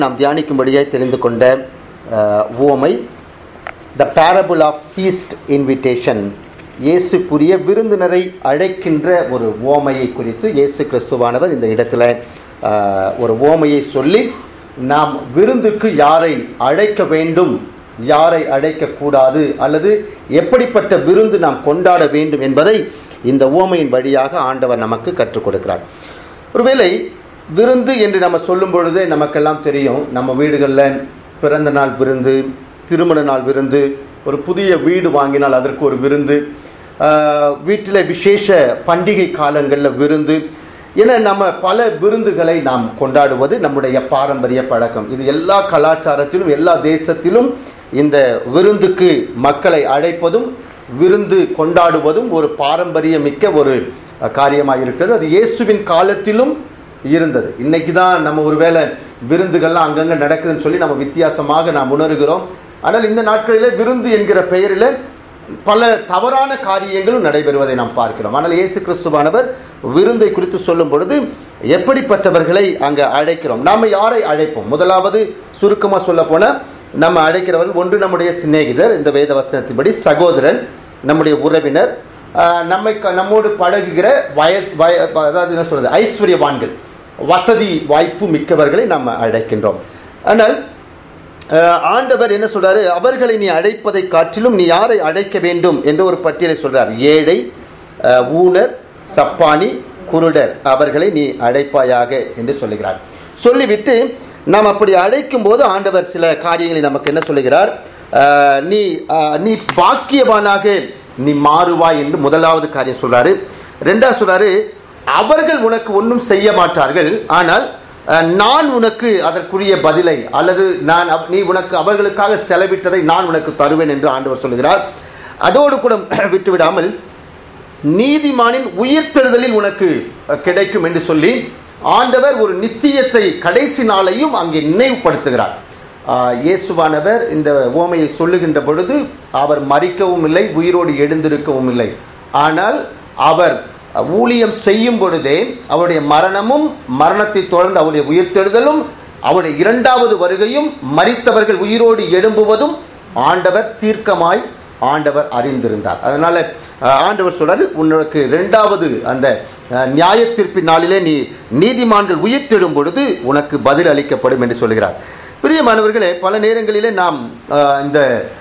நாம் தியானிக்கும்படியாய் தெரிந்து கொண்ட அஹ், உவமை the parable of feast invitation இயேசுக்குரிய விருந்தினரை அழைக்கின்ற ஒரு ஓமையை குறித்து இயேசு கிறிஸ்துவானவர் இந்த இடத்துல அஹ், ஒரு ஓமையை சொல்லி நாம் விருந்துக்கு யாரை அழைக்க வேண்டும் யாரை அழைக்கக்கூடாது அல்லது எப்படிப்பட்ட விருந்து நாம் கொண்டாட வேண்டும் என்பதை இந்த ஓமையின் வழியாக ஆண்டவர் நமக்கு கற்றுக் கொடுக்கிறார் ஒருவேளை விருந்து என்று நம்ம சொல்லும் பொழுதே நமக்கெல்லாம் தெரியும் நம்ம வீடுகளில் பிறந்த நாள் விருந்து திருமண நாள் விருந்து ஒரு புதிய வீடு வாங்கினால் அதற்கு ஒரு விருந்து வீட்டில் விசேஷ பண்டிகை காலங்களில் விருந்து என நம்ம பல விருந்துகளை நாம் கொண்டாடுவது நம்முடைய பாரம்பரிய பழக்கம் இது எல்லா கலாச்சாரத்திலும் எல்லா தேசத்திலும் இந்த விருந்துக்கு மக்களை அழைப்பதும் விருந்து கொண்டாடுவதும் ஒரு பாரம்பரியமிக்க ஒரு காரியமாக இருக்கிறது அது இயேசுவின் காலத்திலும் இருந்தது இன்னைக்கு தான் நம்ம ஒருவேளை விருந்துகள்லாம் அங்கங்கே நடக்குதுன்னு சொல்லி நம்ம வித்தியாசமாக நாம் உணர்கிறோம் ஆனால் இந்த நாட்களிலே விருந்து என்கிற பெயரில் பல தவறான காரியங்களும் நடைபெறுவதை நாம் பார்க்கிறோம் ஆனால் இயேசு கிறிஸ்துவானவர் விருந்தை குறித்து சொல்லும் பொழுது எப்படிப்பட்டவர்களை அங்கே அழைக்கிறோம் நாம் யாரை அழைப்போம் முதலாவது சுருக்கமாக சொல்ல போனால் நம்ம அழைக்கிறவர்கள் ஒன்று நம்முடைய சிநேகிதர் இந்த வேத வசனத்தின்படி சகோதரன் நம்முடைய உறவினர் ஆஹ் நம்மை க- நம்மோடு பழகுகிற வயஸ் வய அதாவது என்ன சொல்றது ஐஸ்வர்யவான்கள் வசதி வாய்ப்பு மிக்கவர்களை நம்ம அழைக்கின்றோம் ஆனால் ஆஹ் ஆண்டவர் என்ன சொல்றாரு அவர்களை நீ அழைப்பதை காட்டிலும் நீ யாரை அழைக்க வேண்டும் என்று ஒரு பட்டியலை சொல்றார் ஏழை ஆஹ் ஊனர் சப்பானி குருடர் அவர்களை நீ அழைப்பாயாக என்று சொல்லுகிறார் சொல்லிவிட்டு நாம் அப்படி அழைக்கும் போது ஆண்டவர் சில காரியங்களை நமக்கு என்ன சொல்லுகிறார் ஆஹ் நீ ஆஹ் நீ பாக்கியவானாக நீ மாறுவாய் என்று முதலாவது காரியம் சொல்றாரு ரெண்டாவது சொல்றாரு அவர்கள் உனக்கு ஒன்றும் செய்ய மாட்டார்கள் ஆனால் அஹ், நான் உனக்கு அதற்குரிய பதிலை அல்லது நான் அவ்- நீ உனக்கு அவர்களுக்காக செலவிட்டதை நான் உனக்கு தருவேன் என்று ஆண்டவர் சொல்லுகிறார் அதோடு கூட விட்டு விடாமல் நீதிமானின் உயிர்த்தெழுதலில் உனக்கு அஹ், கிடைக்கும் என்று சொல்லி ஆண்டவர் ஒரு நித்தியத்தை கடைசி நாளையும் அங்கே நினைவுபடுத்துகிறார் ஆஹ், இயேசுவானவர் இந்த ஓமையை சொல்லுகின்ற பொழுது அவர் மறிக்கவும் இல்லை உயிரோடு எழுந்திருக்கவும் இல்லை ஆனால் அவர் ஊழியம் செய்யும் பொழுதே அவருடைய மரணமும் மரணத்தை தொடர்ந்து அவருடைய உயிர்த்தெழுதலும் அவருடைய இரண்டாவது வருகையும் மரித்தவர்கள் உயிரோடு எழும்புவதும் ஆண்டவர் தீர்க்கமாய் ஆண்டவர் அறிந்திருந்தார் அதனால அஹ், ஆண்டவர் சொல்றாரு உனக்கு இரண்டாவது அந்த அஹ், நியாய தீர்ப்பின் நாளிலே நீ நீதிமான்கள் உயிர்த்தெழும் பொழுது உனக்கு பதில் அளிக்கப்படும் என்று சொல்கிறார் பிரியமானவர்களே பல நேரங்களிலே நாம் அஹ், இந்த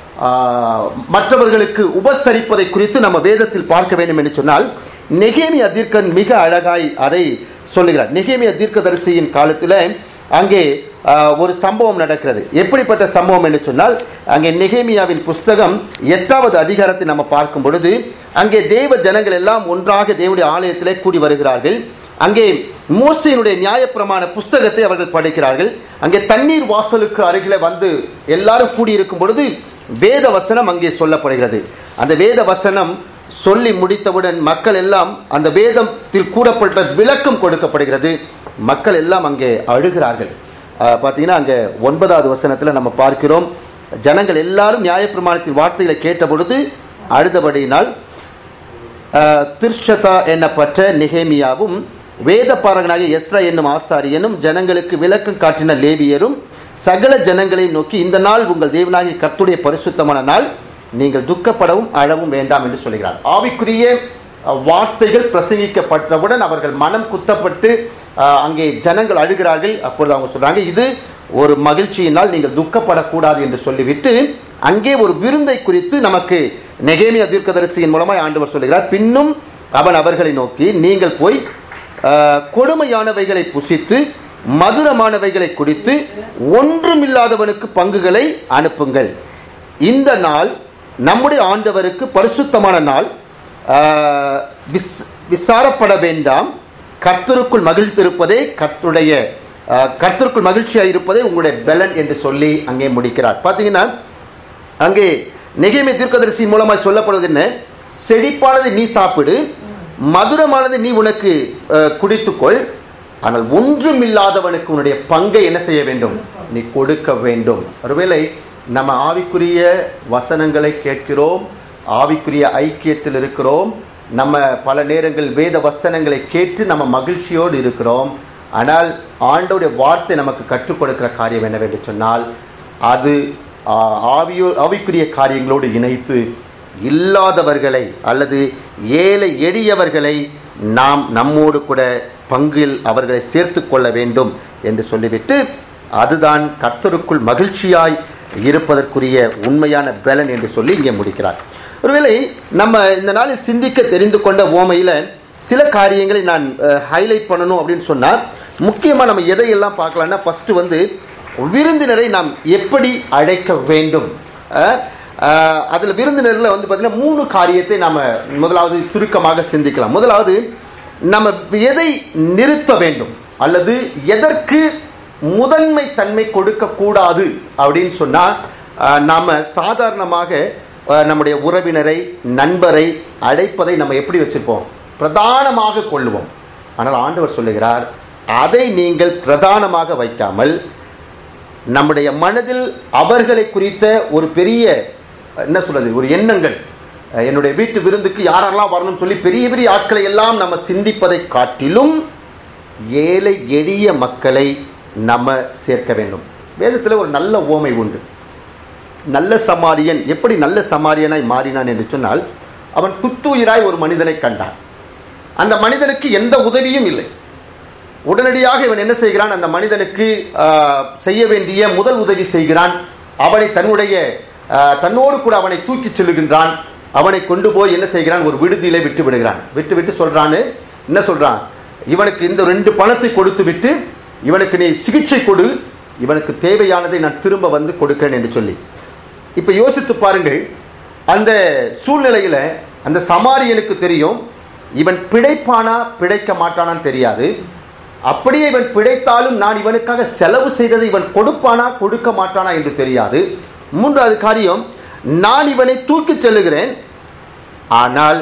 அஹ், மற்றவர்களுக்கு உபசரிப்பதை குறித்து நம்ம வேதத்தில் பார்க்க வேண்டும் என்று சொன்னால் நெகேமியா தீர்க்கன் மிக அழகாய் அதை சொல்லுகிறார் நெகேமியா தீர்க்கதரிசியின் காலத்தில் அங்கே ஆஹ், ஒரு சம்பவம் நடக்கிறது எப்படிப்பட்ட சம்பவம் என்று சொன்னால் அங்கே நெகேமியாவின் புஸ்தகம் எட்டாவது அதிகாரத்தை நம்ம பார்க்கும் பொழுது அங்கே தேவ ஜனங்கள் எல்லாம் ஒன்றாக தேவனுடைய ஆலயத்திலே கூடி வருகிறார்கள் அங்கே மோசையினுடைய நியாயப்பிரமாண புஸ்தகத்தை அவர்கள் படிக்கிறார்கள் அங்கே தண்ணீர் வாசலுக்கு அருகில வந்து எல்லாரும் கூடியிருக்கும் பொழுது வேத வசனம் அங்கே சொல்லப்படுகிறது அந்த வேத வசனம் சொல்லி முடித்தவுடன் மக்கள் எல்லாம் அந்த வேதத்தில் கூறப்பட்ட விளக்கம் கொடுக்கப்படுகிறது மக்கள் எல்லாம் அங்கே அழுகிறார்கள் ஆஹ் பார்த்தீங்கன்னா அங்கே ஒன்பதாவது வசனத்தில் நம்ம பார்க்கிறோம் ஜனங்கள் எல்லாரும் நியாயப்பிரமாணத்தின் வார்த்தைகளை கேட்ட பொழுது அழுதபடியினால் ஆஹ் திர்ஷதா என்னப்பட்ட நெகேமியாவும் வேதப்பாரகனாகிய எஸ்ரா என்னும் ஆசாரியனும் ஜனங்களுக்கு விளக்கம் காட்டின லேவியரும் சகல ஜனங்களையும் நோக்கி இந்த நாள் உங்கள் தேவனாகிய கர்த்தருடைய பரிசுத்தமான நாள் நீங்கள் துக்கப்படவும் அழவும் வேண்டாம் என்று சொல்கிறார் ஆவிக்குரிய அஹ், வார்த்தைகள் பிரசங்கிக்கப்பட்டவுடன் அவர்கள் மனம் குத்தப்பட்டு அஹ், அங்கே ஜனங்கள் அழுகிறார்கள் அப்பொழுது அவங்க சொல்றாங்க இது ஒரு மகிழ்ச்சியினால் நீங்கள் துக்கப்படக்கூடாது என்று சொல்லிவிட்டு அங்கே ஒரு விருந்தை குறித்து நமக்கு நெகேமியா தீர்க்கதரிசியின் மூலமாய் ஆண்டவர் சொல்லுகிறார் பின்னும் அவன் அவர்களை நோக்கி நீங்கள் போய் ஆஹ், கொடுமையானவைகளை புசித்து மதுரமானவைகளை குடித்து ஒன்றுமில்லாதவனுக்கு பங்குகளை அனுப்புங்கள் இந்த நாள் நம்முடைய ஆண்டவருக்கு பரிசுத்தமான நாள் ஆஹ், விஸ்- விசாரப்பட வேண்டாம் கர்த்தருக்குள் மகிழ்ந்திருப்பதே கர்த்தருடைய ஆஹ், கர்த்தருக்குள் மகிழ்ச்சியாக இருப்பதே உங்களுடைய பலன் என்று சொல்லி அங்கே முடிக்கிறார் பார்த்தீங்கன்னா அங்கே நெகேமியா தீர்க்கதரிசியின் மூலமாய் சொல்லப்படுவது என்ன செழிப்பானதை நீ சாப்பிடு மதுரமானதை நீ உனக்கு அஹ், குடித்துக்கொள் ஆனால் ஒன்றும் இல்லாதவனுக்கு உன்னுடைய பங்கை என்ன செய்ய வேண்டும் நீ கொடுக்க வேண்டும் ஒருவேளை நம்ம ஆவிக்குரிய வசனங்களை கேட்கிறோம் ஆவிக்குரிய ஐக்கியத்தில் இருக்கிறோம் நம்ம பல நேரங்கள் வேத வசனங்களை கேட்டு நம்ம மகிழ்ச்சியோடு இருக்கிறோம் ஆனால் ஆண்டோடைய வார்த்தை நமக்கு கற்றுக் கொடுக்கிற காரியம் என்னவென்று சொன்னால் அது ஆ, ஆவியோ ஆவிக்குரிய காரியங்களோடு இணைத்து இல்லாதவர்களை அல்லது ஏழை எளியவர்களை நாம் நம்மோடு கூட பங்கில் அவர்களை சேர்த்து கொள்ள வேண்டும் என்று சொல்லிவிட்டு அதுதான் கர்த்தருக்குள் மகிழ்ச்சியாய் இருப்பதற்குரிய உண்மையான பலன் என்று சொல்லி இங்கே முடிக்கிறார் ஒருவேளை நம்ம இந்த நாளில் சிந்திக்க தெரிந்து கொண்ட ஓமையில சில காரியங்களை நான் ஹைலைட் பண்ணணும் அப்படின்னு சொன்னா முக்கியமா நம்ம எதையெல்லாம் பார்க்கலாம்னா ஃபர்ஸ்ட் வந்து விருந்தினரை நாம் எப்படி அழைக்க வேண்டும் அஹ், அஹ், அதுல விருந்தினர்ல வந்து பார்த்தீங்கன்னா மூணு காரியத்தை நாம முதலாவது சுருக்கமாக சிந்திக்கலாம் முதலாவது நம்ம எதை நிறுத்த வேண்டும் அல்லது எதற்கு முதன்மை தன்மை கொடுக்க கூடாது அப்படின்னு சொன்னா அஹ், நாம சாதாரணமாக அஹ், நம்முடைய உறவினரை நண்பரை அழைப்பதை நம்ம எப்படி வச்சிருப்போம் பிரதானமாக கொள்ளுவோம் ஆனால் ஆண்டவர் சொல்லுகிறார் அதை நீங்கள் பிரதானமாக வைக்காமல் நம்முடைய மனதில் அவர்களை குறித்த ஒரு பெரிய என்ன சொல்றது ஒரு எண்ணங்கள் அஹ், என்னுடைய வீட்டு விருந்துக்கு யாரெல்லாம் வரணும்னு சொல்லி பெரிய பெரிய ஆட்களை எல்லாம் நம்ம சிந்திப்பதை காட்டிலும் ஏழை எளிய மக்களை நம்ம சேர்க்க வேண்டும் வேதத்தில் ஒரு நல்ல ஓமை உண்டு நல்ல சமாரியன் எப்படி நல்ல சமாரியனாய் மாறினான் என்று சொன்னால் அவன் துத்துயிராய் ஒரு மனிதனை கண்டான் அந்த மனிதனுக்கு எந்த உதவியும் இல்லை உடனடியாக இவன் என்ன செய்கிறான் அந்த மனிதனுக்கு ஆஹ், செய்ய வேண்டிய முதல் உதவி செய்கிறான் அவனை தன்னுடைய ஆஹ், தன்னோடு கூட அவனை தூக்கி செல்லுகின்றான் அவனை கொண்டு போய் என்ன செய்கிறான் ஒரு விடுதியில விட்டு விடுகிறான் விட்டு விட்டு சொல்றான்னு என்ன சொல்றான் இவனுக்கு இந்த ரெண்டு பணத்தை கொடுத்து விட்டு இவனுக்கு நீ சிகிச்சை கொடு இவனுக்கு தேவையானதை நான் திரும்ப வந்து கொடுக்கிறேன் என்று சொல்லி இப்ப யோசித்து பாருங்கள் அந்த சூழ்நிலையில அந்த சமாரியனுக்கு தெரியும் இவன் பிழைப்பானா பிழைக்க மாட்டானான்னு தெரியாது அப்படியே இவன் பிழைத்தாலும் நான் இவனுக்காக செலவு செய்ததை இவன் கொடுப்பானா கொடுக்க மாட்டானா என்று தெரியாது மூன்றாவது காரியம் நான் இவனை தூக்கிச் செல்லுகிறேன் ஆனால்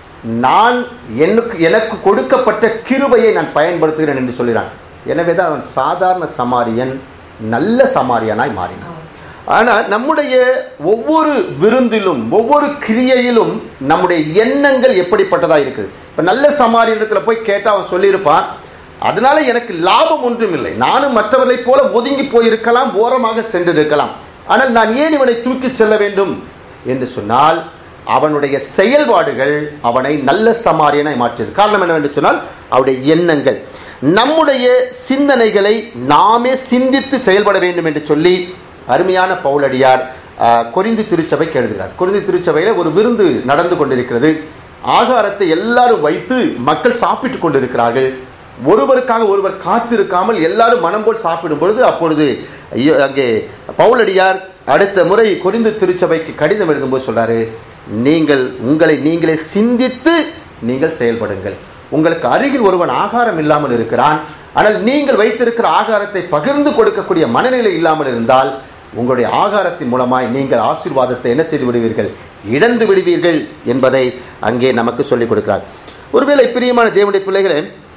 நான் எனக்கு எனக்கு கொடுக்கப்பட்ட கிருபையை நான் பயன்படுத்துகிறேன் என்று சொல்கிறான் எனவே தான் அவன் சாதாரண சமாரியன் நல்ல சமாரியனாய் மாறினான் ஆனால் நம்முடைய ஒவ்வொரு விருந்திலும் ஒவ்வொரு கிரியையிலும் நம்முடைய எண்ணங்கள் எப்படிப்பட்டதா இருக்குது இப்ப நல்ல சமாரியனத்துல போய் கேட்டா அவன் சொல்லியிருப்பான் அதனால எனக்கு லாபம் ஒன்றும் இல்லை நானும் மற்றவர்களைப் போல ஒதுங்கி போயிருக்கலாம் ஓரமாக சென்றிருக்கலாம் ஆனால் நான் ஏன் இவனை தூக்கிச் செல்ல வேண்டும் என்று சொன்னால் அவனுடைய செயல்பாடுகள் அவனை நல்ல சமாரியனாய் மாற்றியது காரணம் என்னவென்று சொன்னால் அவருடைய எண்ணங்கள் நம்முடைய சிந்தனைகளை நாமே சிந்தித்து செயல்பட வேண்டும் என்று சொல்லி அருமையான பவுலடியார் ஆஹ், கொரிந்து திருச்சபைக்கு எழுதுகிறார் கொரிந்து திருச்சபையில ஒரு விருந்து நடந்து கொண்டிருக்கிறது ஆகாரத்தை எல்லாரும் வைத்து மக்கள் சாப்பிட்டுக் கொண்டிருக்கிறார்கள் ஒருவருக்காக ஒருவர் காத்திருக்காமல் எல்லாரும் மனம் போல் சாப்பிடும் பொழுது அப்பொழுது ஐயோ, அங்கே பவுலடியார் அடுத்த முறை கொரிந்து திருச்சபைக்கு கடிதம் எழுதும்போது சொல்றாரு நீங்கள் உங்களை நீங்களே சிந்தித்து நீங்கள் செயல்படுங்கள் உங்களுக்கு அருகில் ஒருவன் ஆகாரம் இல்லாமல் இருக்கிறான் ஆனால் நீங்கள் வைத்திருக்கிற ஆகாரத்தை பகிர்ந்து கொடுக்கக்கூடிய மனநிலை இல்லாமல் இருந்தால் உங்களுடைய ஆகாரத்தின் மூலமாய் நீங்கள் ஆசீர்வாதத்தை என்ன செய்து விடுவீர்கள் இழந்து விடுவீர்கள் என்பதை அங்கே நமக்கு சொல்லிக் கொடுக்கிறார் ஒருவேளை பிரியமான தேவனுடைய பிள்ளைகளே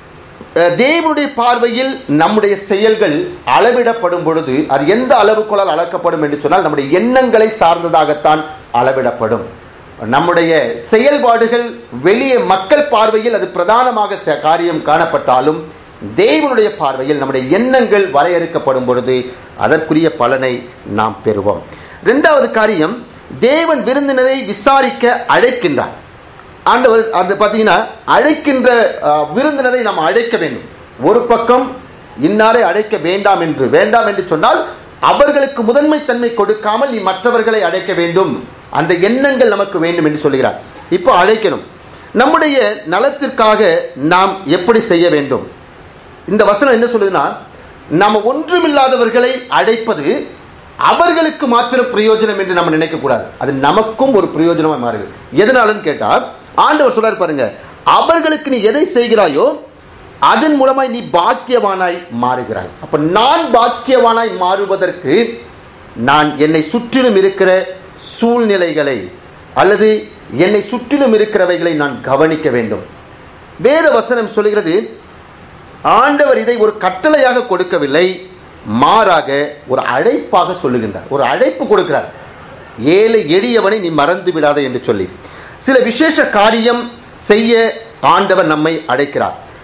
அஹ், தேவனுடைய பார்வையில் நம்முடைய செயல்கள் அளவிடப்படும் பொழுது அது எந்த அளவுக்குள்ளால் அளக்கப்படும் என்று சொன்னால் நம்முடைய எண்ணங்களை சார்ந்ததாகத்தான் அளவிடப்படும் நம்முடைய செயல்பாடுகள் வெளியே மக்கள் பார்வையில் அது பிரதானமாக ச- காரியம் காணப்பட்டாலும் தேவனுடைய பார்வையில் நம்முடைய எண்ணங்கள் வரையறுக்கப்படும் பொழுது அதற்குரிய பலனை நாம் பெறுவோம் இரண்டாவது காரியம் தேவன் விருந்தினரை விசாரிக்க அழைக்கின்றார் ஆண்டவர் அந்த பார்த்தீங்கன்னா அழைக்கின்ற அஹ், விருந்தினரை நாம் அழைக்க வேண்டும் ஒரு பக்கம் இன்னாரை அழைக்க வேண்டாம் என்று வேண்டாம் என்று சொன்னால் அவர்களுக்கு முதன்மை தன்மை கொடுக்காமல் நீ மற்றவர்களை அழைக்க வேண்டும் அந்த எண்ணங்கள் நமக்கு வேண்டும் என்று சொல்கிறார் இப்போ அழைக்கணும் நம்முடைய நலத்திற்காக நாம் எப்படி செய்ய வேண்டும் இந்த வசனம் என்ன சொல்லுதுன்னா நாம ஒன்றுமில்லாதவர்களை அழைப்பது அவர்களுக்கு மாத்திரம் பிரயோஜனம் என்று நம்ம நினைக்க கூடாது அது நமக்கும் ஒரு பிரயோஜனமா மாறுது எதனாலன்னு கேட்டா ஆண்டவர் சொல்றாரு பாருங்க அவர்களுக்கு நீ எதை செய்கிறாயோ அதன் மூலமாய் நீ பாக்கியவானாய் மாறுகிறாய் அப்ப நான் பாக்கியவானாய் மாறுவதற்கு நான் என்னை சுற்றிலும் இருக்கிற சூழ்நிலைகளை அல்லது என்னை சுற்றிலும் இருக்கிறவைகளை நான் கவனிக்க வேண்டும் வேத வசனம் சொல்கிறது ஆண்டவர் இதை ஒரு கட்டளையாக கொடுக்கவில்லை மாறாக ஒரு அழைப்பாக சொல்லுகின்றார் ஒரு அழைப்பு கொடுக்கிறார் ஏழை எளியவனை நீ மறந்து விடாதே என்று சொல்லி சில விசேஷ காரியம் செய்ய ஆண்டவர் நம்மை அழைக்கிறார்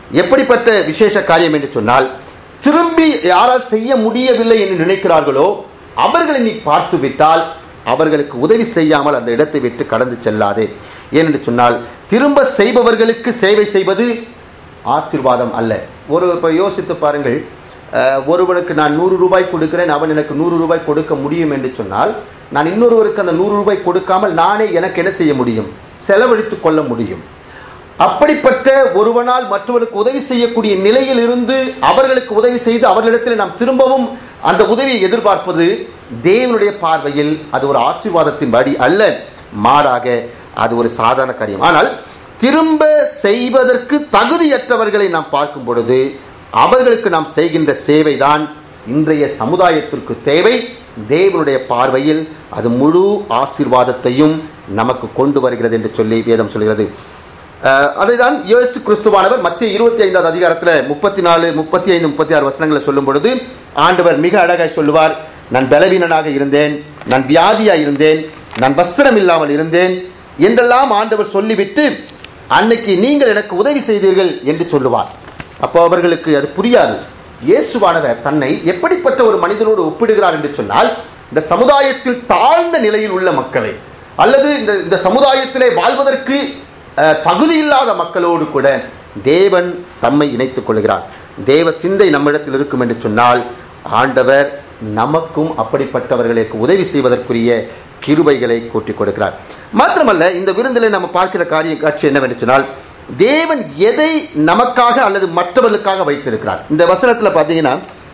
எப்படிப்பட்ட விசேஷ காரியம் என்று சொன்னால் திரும்பி யாரால் செய்ய முடியவில்லை என்று நினைக்கிறார்களோ அவர்களை நீ பார்த்து விட்டால் அவர்களுக்கு உதவி செய்யாமல் அந்த இடத்தை விட்டு கடந்து செல்லாதே ஏனென்று சொன்னால் திரும்ப செய்பவர்களுக்கு சேவை செய்வது ஆசீர்வாதம் அல்ல ஒரு இப்போ யோசித்து பாருங்கள் அஹ், ஒருவனுக்கு நான் நூறு ரூபாய் கொடுக்கிறேன் அவன் எனக்கு நூறு ரூபாய் கொடுக்க முடியும் என்று சொன்னால் நான் இன்னொருவருக்கு அந்த நூறு ரூபாய் கொடுக்காமல் நானே எனக்கு என்ன செய்ய முடியும் செலவழித்துக் கொள்ள முடியும் அப்படிப்பட்ட ஒருவனால் மற்றவருக்கு உதவி செய்யக்கூடிய நிலையில் இருந்து அவர்களுக்கு உதவி செய்து அவர்களிடத்தில் நாம் திரும்பவும் அந்த உதவியை எதிர்பார்ப்பது தேவனுடைய பார்வையில் அது ஒரு ஆசீர்வாதத்தின் படி அல்ல மாறாக அது ஒரு சாதாரண காரியம் ஆனால் திரும்ப செய்வதற்கு தகுதியற்றவர்களை நாம் பார்க்கும் பொழுது அவர்களுக்கு நாம் செய்கின்ற சேவைதான் இன்றைய சமுதாயத்திற்கு தேவை தேவனுடைய பார்வையில் அது முழு ஆசீர்வாதத்தையும் நமக்கு கொண்டு வருகிறது என்று சொல்லி வேதம் சொல்கிறது அஹ், அதைதான் இயேசு கிறிஸ்துவானவர் மத்திய இருபத்தி ஐந்தாவது அதிகாரத்தில் முப்பத்தி நாலு முப்பத்தி ஐந்து முப்பத்தி ஆறு வசனங்களை சொல்லும் பொழுது ஆண்டவர் மிக அழகாய் சொல்லுவார் நான் பலவீனனாக இருந்தேன் நான் வியாதியாய் இருந்தேன் நான் வஸ்திரம் இல்லாமல் இருந்தேன் என்றெல்லாம் ஆண்டவர் சொல்லிவிட்டு அன்னைக்கு நீங்கள் எனக்கு உதவி செய்தீர்கள் என்று சொல்லுவார் அப்போ அவர்களுக்கு அது புரியாது இயேசுவானவர் தன்னை எப்படிப்பட்ட ஒரு மனிதனோடு ஒப்பிடுகிறார் என்று சொன்னால் இந்த சமுதாயத்தில் தாழ்ந்த நிலையில் உள்ள மக்களை அல்லது இந்த இந்த சமுதாயத்திலே வாழ்வதற்கு அஹ், தகுதியில்லாத மக்களோடு கூட தேவன் தம்மை இணைத்துக் கொள்கிறார் தேவ சிந்தை நம்மிடத்தில் இருக்கும் என்று சொன்னால் ஆண்டவர் நமக்கும் அப்படிப்பட்டவர்களுக்கு உதவி செய்வதற்குரிய கிருபைகளை கூட்டிக் கொடுக்கிறார் மாத்திரமல்ல இந்த விருந்தில் நம்ம பார்க்கிற காரிய காட்சி என்னவென்று சொன்னால் தேவன் எதை நமக்காக அல்லது மற்றவர்களுக்காக வைத்திருக்கிறார் இந்த வசனத்தில் பார்த்தீங்கன்னா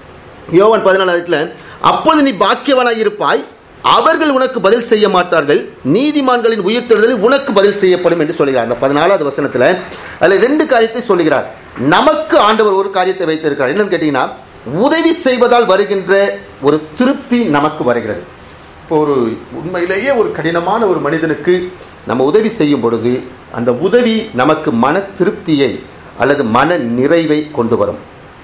யோவான் பதினாலாயிரத்துல அப்பொழுது நீ பாக்கியவனாய் இருப்பாய் அவர்கள் உனக்கு பதில் செய்ய மாட்டார்கள் நீதிமான்களின் உயிர்த்தெழுதலில் உனக்கு பதில் செய்யப்படும் என்று சொல்கிறார் அந்த பதினாலாவது வசனத்துல அதுல ரெண்டு காரியத்தை சொல்லுகிறார் நமக்கு ஆண்டவர் ஒரு காரியத்தை வைத்திருக்கிறார் என்னன்னு கேட்டீங்கன்னா உதவி செய்வதால் வருகின்ற ஒரு திருப்தி நமக்கு வருகிறது இப்போ ஒரு உண்மையிலேயே ஒரு கடினமான ஒரு மனிதனுக்கு நம்ம உதவி செய்யும் பொழுது அந்த உதவி நமக்கு மன திருப்தியை அல்லது மன நிறைவை கொண்டு வரும்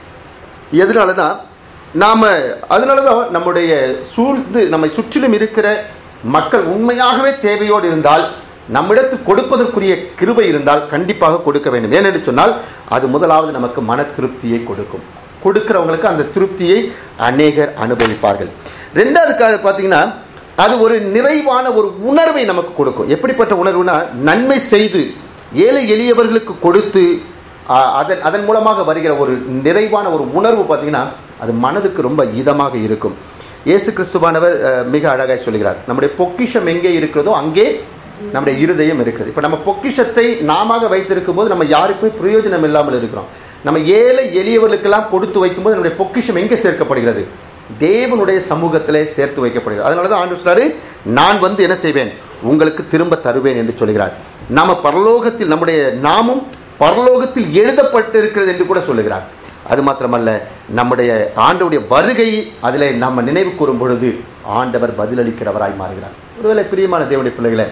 எதனாலனா நாம அதனாலதான் நம்முடைய சூழ்ந்து நம்மை சுற்றிலும் இருக்கிற மக்கள் உண்மையாகவே தேவையோடு இருந்தால் நம்மிடத்து கொடுப்பதற்குரிய கிருபை இருந்தால் கண்டிப்பாக கொடுக்க வேண்டும் ஏனென்று சொன்னால் அது முதலாவது நமக்கு மன திருப்தியை கொடுக்கும் கொடுக்கிறவங்களுக்கு அந்த திருப்தியை அநேகர் அனுபவிப்பார்கள் ரெண்டாவது கா- பார்த்தீங்கன்னா அது ஒரு நிறைவான ஒரு உணர்வை நமக்கு கொடுக்கும் எப்படிப்பட்ட உணர்வுனா நன்மை செய்து ஏழை எளியவர்களுக்கு கொடுத்து ஆ, அதன் அதன் மூலமாக வருகிற ஒரு நிறைவான ஒரு உணர்வு பார்த்தீங்கன்னா அது மனதுக்கு ரொம்ப இதமாக இருக்கும் இயேசு கிறிஸ்துவானவர் அஹ், மிக அழகாய் சொல்கிறார் நம்முடைய பொக்கிஷம் எங்கே இருக்கிறதோ அங்கே நம்முடைய இருதயம் இருக்கிறது இப்போ நம்ம பொக்கிஷத்தை நாம வைத்திருக்கும் போது நம்ம யாருக்குமே பிரயோஜனம் இல்லாமல் இருக்கிறோம் நம்ம ஏழை எளியவர்களுக்கெல்லாம் கொடுத்து வைக்கும்போது நம்முடைய பொக்கிஷம் எங்கே சேர்க்கப்படுகிறது தேவனுடைய சமூகத்திலே சேர்த்து வைக்கப்படுகிறது அதனால தான் ஆண்டு சொல்றாரு நான் வந்து என்ன செய்வேன் உங்களுக்கு திரும்ப தருவேன் என்று சொல்கிறார் நாம பரலோகத்தில் நம்முடைய நாமும் பரலோகத்தில் எழுதப்பட்டிருக்கிறது என்று கூட சொல்லுகிறார் அது மாத்திரமல்ல நம்முடைய ஆண்டவுடைய வருகை அதில் நம்ம நினைவு கூறும் பொழுது ஆண்டவர் பதிலளிக்கிறவராய் மாறுகிறார் ஒருவேளை பிரியமான தேவனுடைய பிள்ளைகளை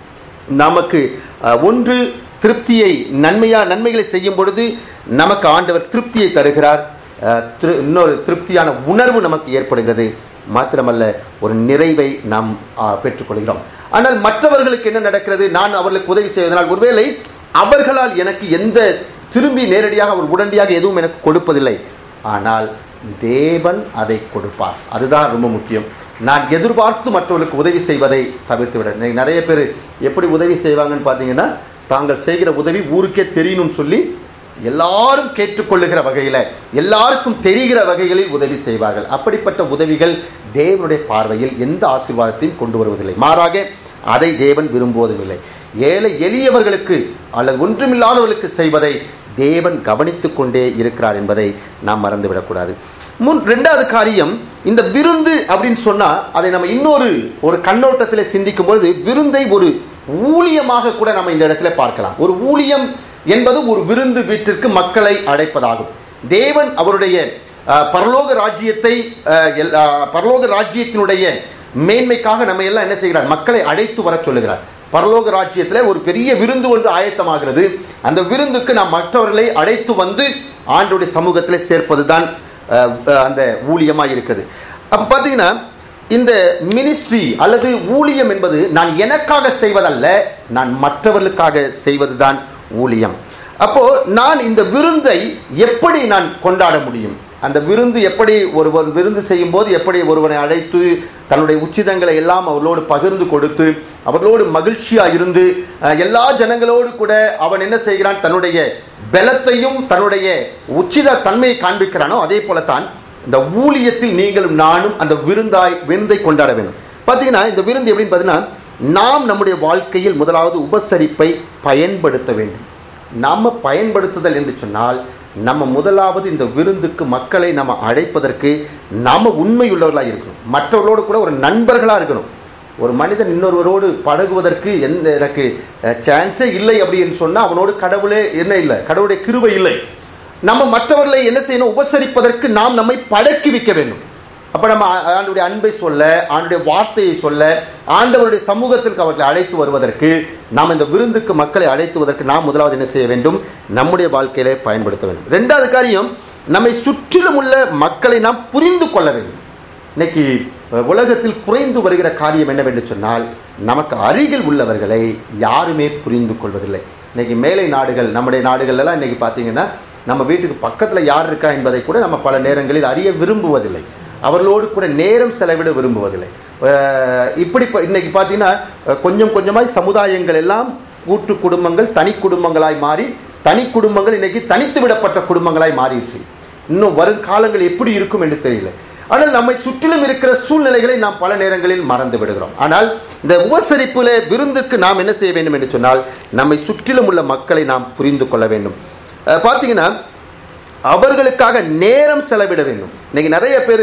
நமக்கு அஹ், ஒன்று திருப்தியை நன்மையா நன்மைகளை செய்யும் பொழுது நமக்கு ஆண்டவர் திருப்தியை தருகிறார் அஹ், திரு- இன்னொரு திருப்தியான உணர்வு நமக்கு ஏற்படுகிறது மாத்திரமல்ல ஒரு நிறைவை நாம் அஹ், பெற்றுக்கொள்கிறோம் ஆனால் மற்றவர்களுக்கு என்ன நடக்கிறது நான் அவர்களுக்கு உதவி செய்வதனால் ஒருவேளை அவர்களால் எனக்கு எந்த திரும்பி நேரடியாக அவர் உடனடியாக எதுவும் எனக்கு கொடுப்பதில்லை ஆனால் தேவன் அதை கொடுப்பார் அதுதான் ரொம்ப முக்கியம் நான் எதிர்பார்த்து மற்றவர்களுக்கு உதவி செய்வதை தவிர்த்து விட இன்னைக்கு நிறைய பேர் எப்படி உதவி செய்வாங்கன்னு பார்த்தீங்கன்னா தாங்கள் செய்கிற உதவி ஊருக்கே தெரியணும்னு சொல்லி எல்லாரும் கேட்டுக்கொள்ளுகிற வகையில எல்லாருக்கும் தெரிகிற வகைகளில் உதவி செய்வார்கள் அப்படிப்பட்ட உதவிகள் தேவனுடைய பார்வையில் எந்த ஆசீர்வாதத்தையும் கொண்டு வருவதில்லை மாறாக அதை தேவன் விரும்புவதும் இல்லை ஏழை எளியவர்களுக்கு அல்லது ஒன்றுமில்லாதவர்களுக்கு செய்வதை தேவன் கவனித்துக் கொண்டே இருக்கிறார் என்பதை நாம் மறந்துவிடக்கூடாது முன் ரெண்டாவது காரியம் இந்த விருந்து அப்படின்னு சொன்னா அதை நம்ம இன்னொரு ஒரு கண்ணோட்டத்தில் சிந்திக்கும் பொழுது விருந்தை ஒரு ஊழியமாக கூட நம்ம இந்த இடத்துல பார்க்கலாம் ஒரு ஊழியம் என்பது ஒரு விருந்து வீட்டிற்கு மக்களை அழைப்பதாகும் தேவன் அவருடைய அஹ், பரலோக ராஜ்யத்தை அஹ், எல்- அஹ், பரலோக ராஜ்யத்தினுடைய மேன்மைக்காக நம்ம எல்லாம் என்ன செய்கிறார் மக்களை அழைத்து வர சொல்லுகிறார் பரலோக ராஜ்யத்தில் ஒரு பெரிய விருந்து ஒன்று ஆயத்தமாகிறது அந்த விருந்துக்கு நாம் மற்றவர்களை அழைத்து வந்து ஆண்டுடைய சமூகத்தில் சேர்ப்பதுதான் அஹ், அஹ், அந்த ஊழியமாக இருக்குது அப்ப பார்த்தீங்கன்னா இந்த மினிஸ்ட்ரி அல்லது ஊழியம் என்பது நான் எனக்காக செய்வதல்ல நான் மற்றவர்களுக்காக செய்வதுதான் ஊழியம் அப்போ நான் இந்த விருந்தை எப்படி நான் கொண்டாட முடியும் அந்த விருந்து எப்படி ஒருவர் விருந்து செய்யும் போது எப்படி ஒருவனை அழைத்து தன்னுடைய உச்சிதங்களை எல்லாம் அவர்களோடு பகிர்ந்து கொடுத்து அவர்களோடு மகிழ்ச்சியா இருந்து அஹ், எல்லா ஜனங்களோடு கூட அவன் என்ன செய்கிறான் தன்னுடைய பலத்தையும் தன்னுடைய உச்சித தன்மையை காண்பிக்கிறானோ அதே போலத்தான் இந்த ஊழியத்தில் நீங்களும் நானும் அந்த விருந்தாய் விருந்தை கொண்டாட வேண்டும் பார்த்தீங்கன்னா இந்த விருந்து எப்படின்னு பார்த்தீங்கன்னா நாம் நம்முடைய வாழ்க்கையில் முதலாவது உபசரிப்பை பயன்படுத்த வேண்டும் நாம பயன்படுத்துதல் என்று சொன்னால் நம்ம முதலாவது இந்த விருந்துக்கு மக்களை நம்ம அழைப்பதற்கு நாம உண்மையுள்ளவர்களாக இருக்கணும் மற்றவர்களோடு கூட ஒரு நண்பர்களாக இருக்கணும் ஒரு மனிதன் இன்னொருவரோடு பழகுவதற்கு எந்த எனக்கு சான்ஸே இல்லை அப்படின்னு சொன்னா அவனோடு கடவுளே என்ன இல்லை கடவுளுடைய கிருபை இல்லை நம்ம மற்றவர்களை என்ன செய்யணும் உபசரிப்பதற்கு நாம் நம்மை பழக்கி வைக்க வேண்டும் அப்ப நம்ம ஆ- ஆண்டுடைய அன்பை சொல்ல ஆண்டுடைய வார்த்தையை சொல்ல ஆண்டவருடைய சமூகத்திற்கு அவர்களை அழைத்து வருவதற்கு நாம் இந்த விருந்துக்கு மக்களை அழைத்துவதற்கு நாம் முதலாவது என்ன செய்ய வேண்டும் நம்முடைய வாழ்க்கையிலே பயன்படுத்த வேண்டும் ரெண்டாவது காரியம் நம்மை சுற்றிலும் உள்ள மக்களை நாம் புரிந்து கொள்ள வேண்டும் இன்னைக்கு அஹ், உலகத்தில் குறைந்து வருகிற காரியம் என்னவென்று சொன்னால் நமக்கு அருகில் உள்ளவர்களை யாருமே புரிந்து கொள்வதில்லை இன்னைக்கு மேலை நாடுகள் நம்முடைய நாடுகள் எல்லாம் இன்னைக்கு பார்த்தீங்கன்னா நம்ம வீட்டுக்கு பக்கத்தில் யார் இருக்கா என்பதை கூட நம்ம பல நேரங்களில் அறிய விரும்புவதில்லை அவர்களோடு கூட நேரம் செலவிட விரும்புவதில்லை அஹ், இப்படி இப்ப இன்னைக்கு பார்த்தீங்கன்னா அஹ், கொஞ்சம் கொஞ்சமாய் சமுதாயங்கள் எல்லாம் கூட்டு குடும்பங்கள் தனி குடும்பங்களாய் மாறி தனி குடும்பங்கள் இன்னைக்கு தனித்து விடப்பட்ட குடும்பங்களாய் மாறிடுச்சு இன்னும் வரும் காலங்கள் எப்படி இருக்கும் என்று தெரியல ஆனால் நம்மை சுற்றிலும் இருக்கிற சூழ்நிலைகளை நாம் பல நேரங்களில் மறந்து விடுகிறோம் ஆனால் இந்த உபசரிப்பிலே விருந்துக்கு நாம் என்ன செய்ய வேண்டும் என்று சொன்னால் நம்மை சுற்றிலும் உள்ள மக்களை நாம் புரிந்து கொள்ள வேண்டும் அஹ் பார்த்தீங்கன்னா அவர்களுக்காக நேரம் செலவிட வேண்டும் இன்னைக்கு நிறைய பேர்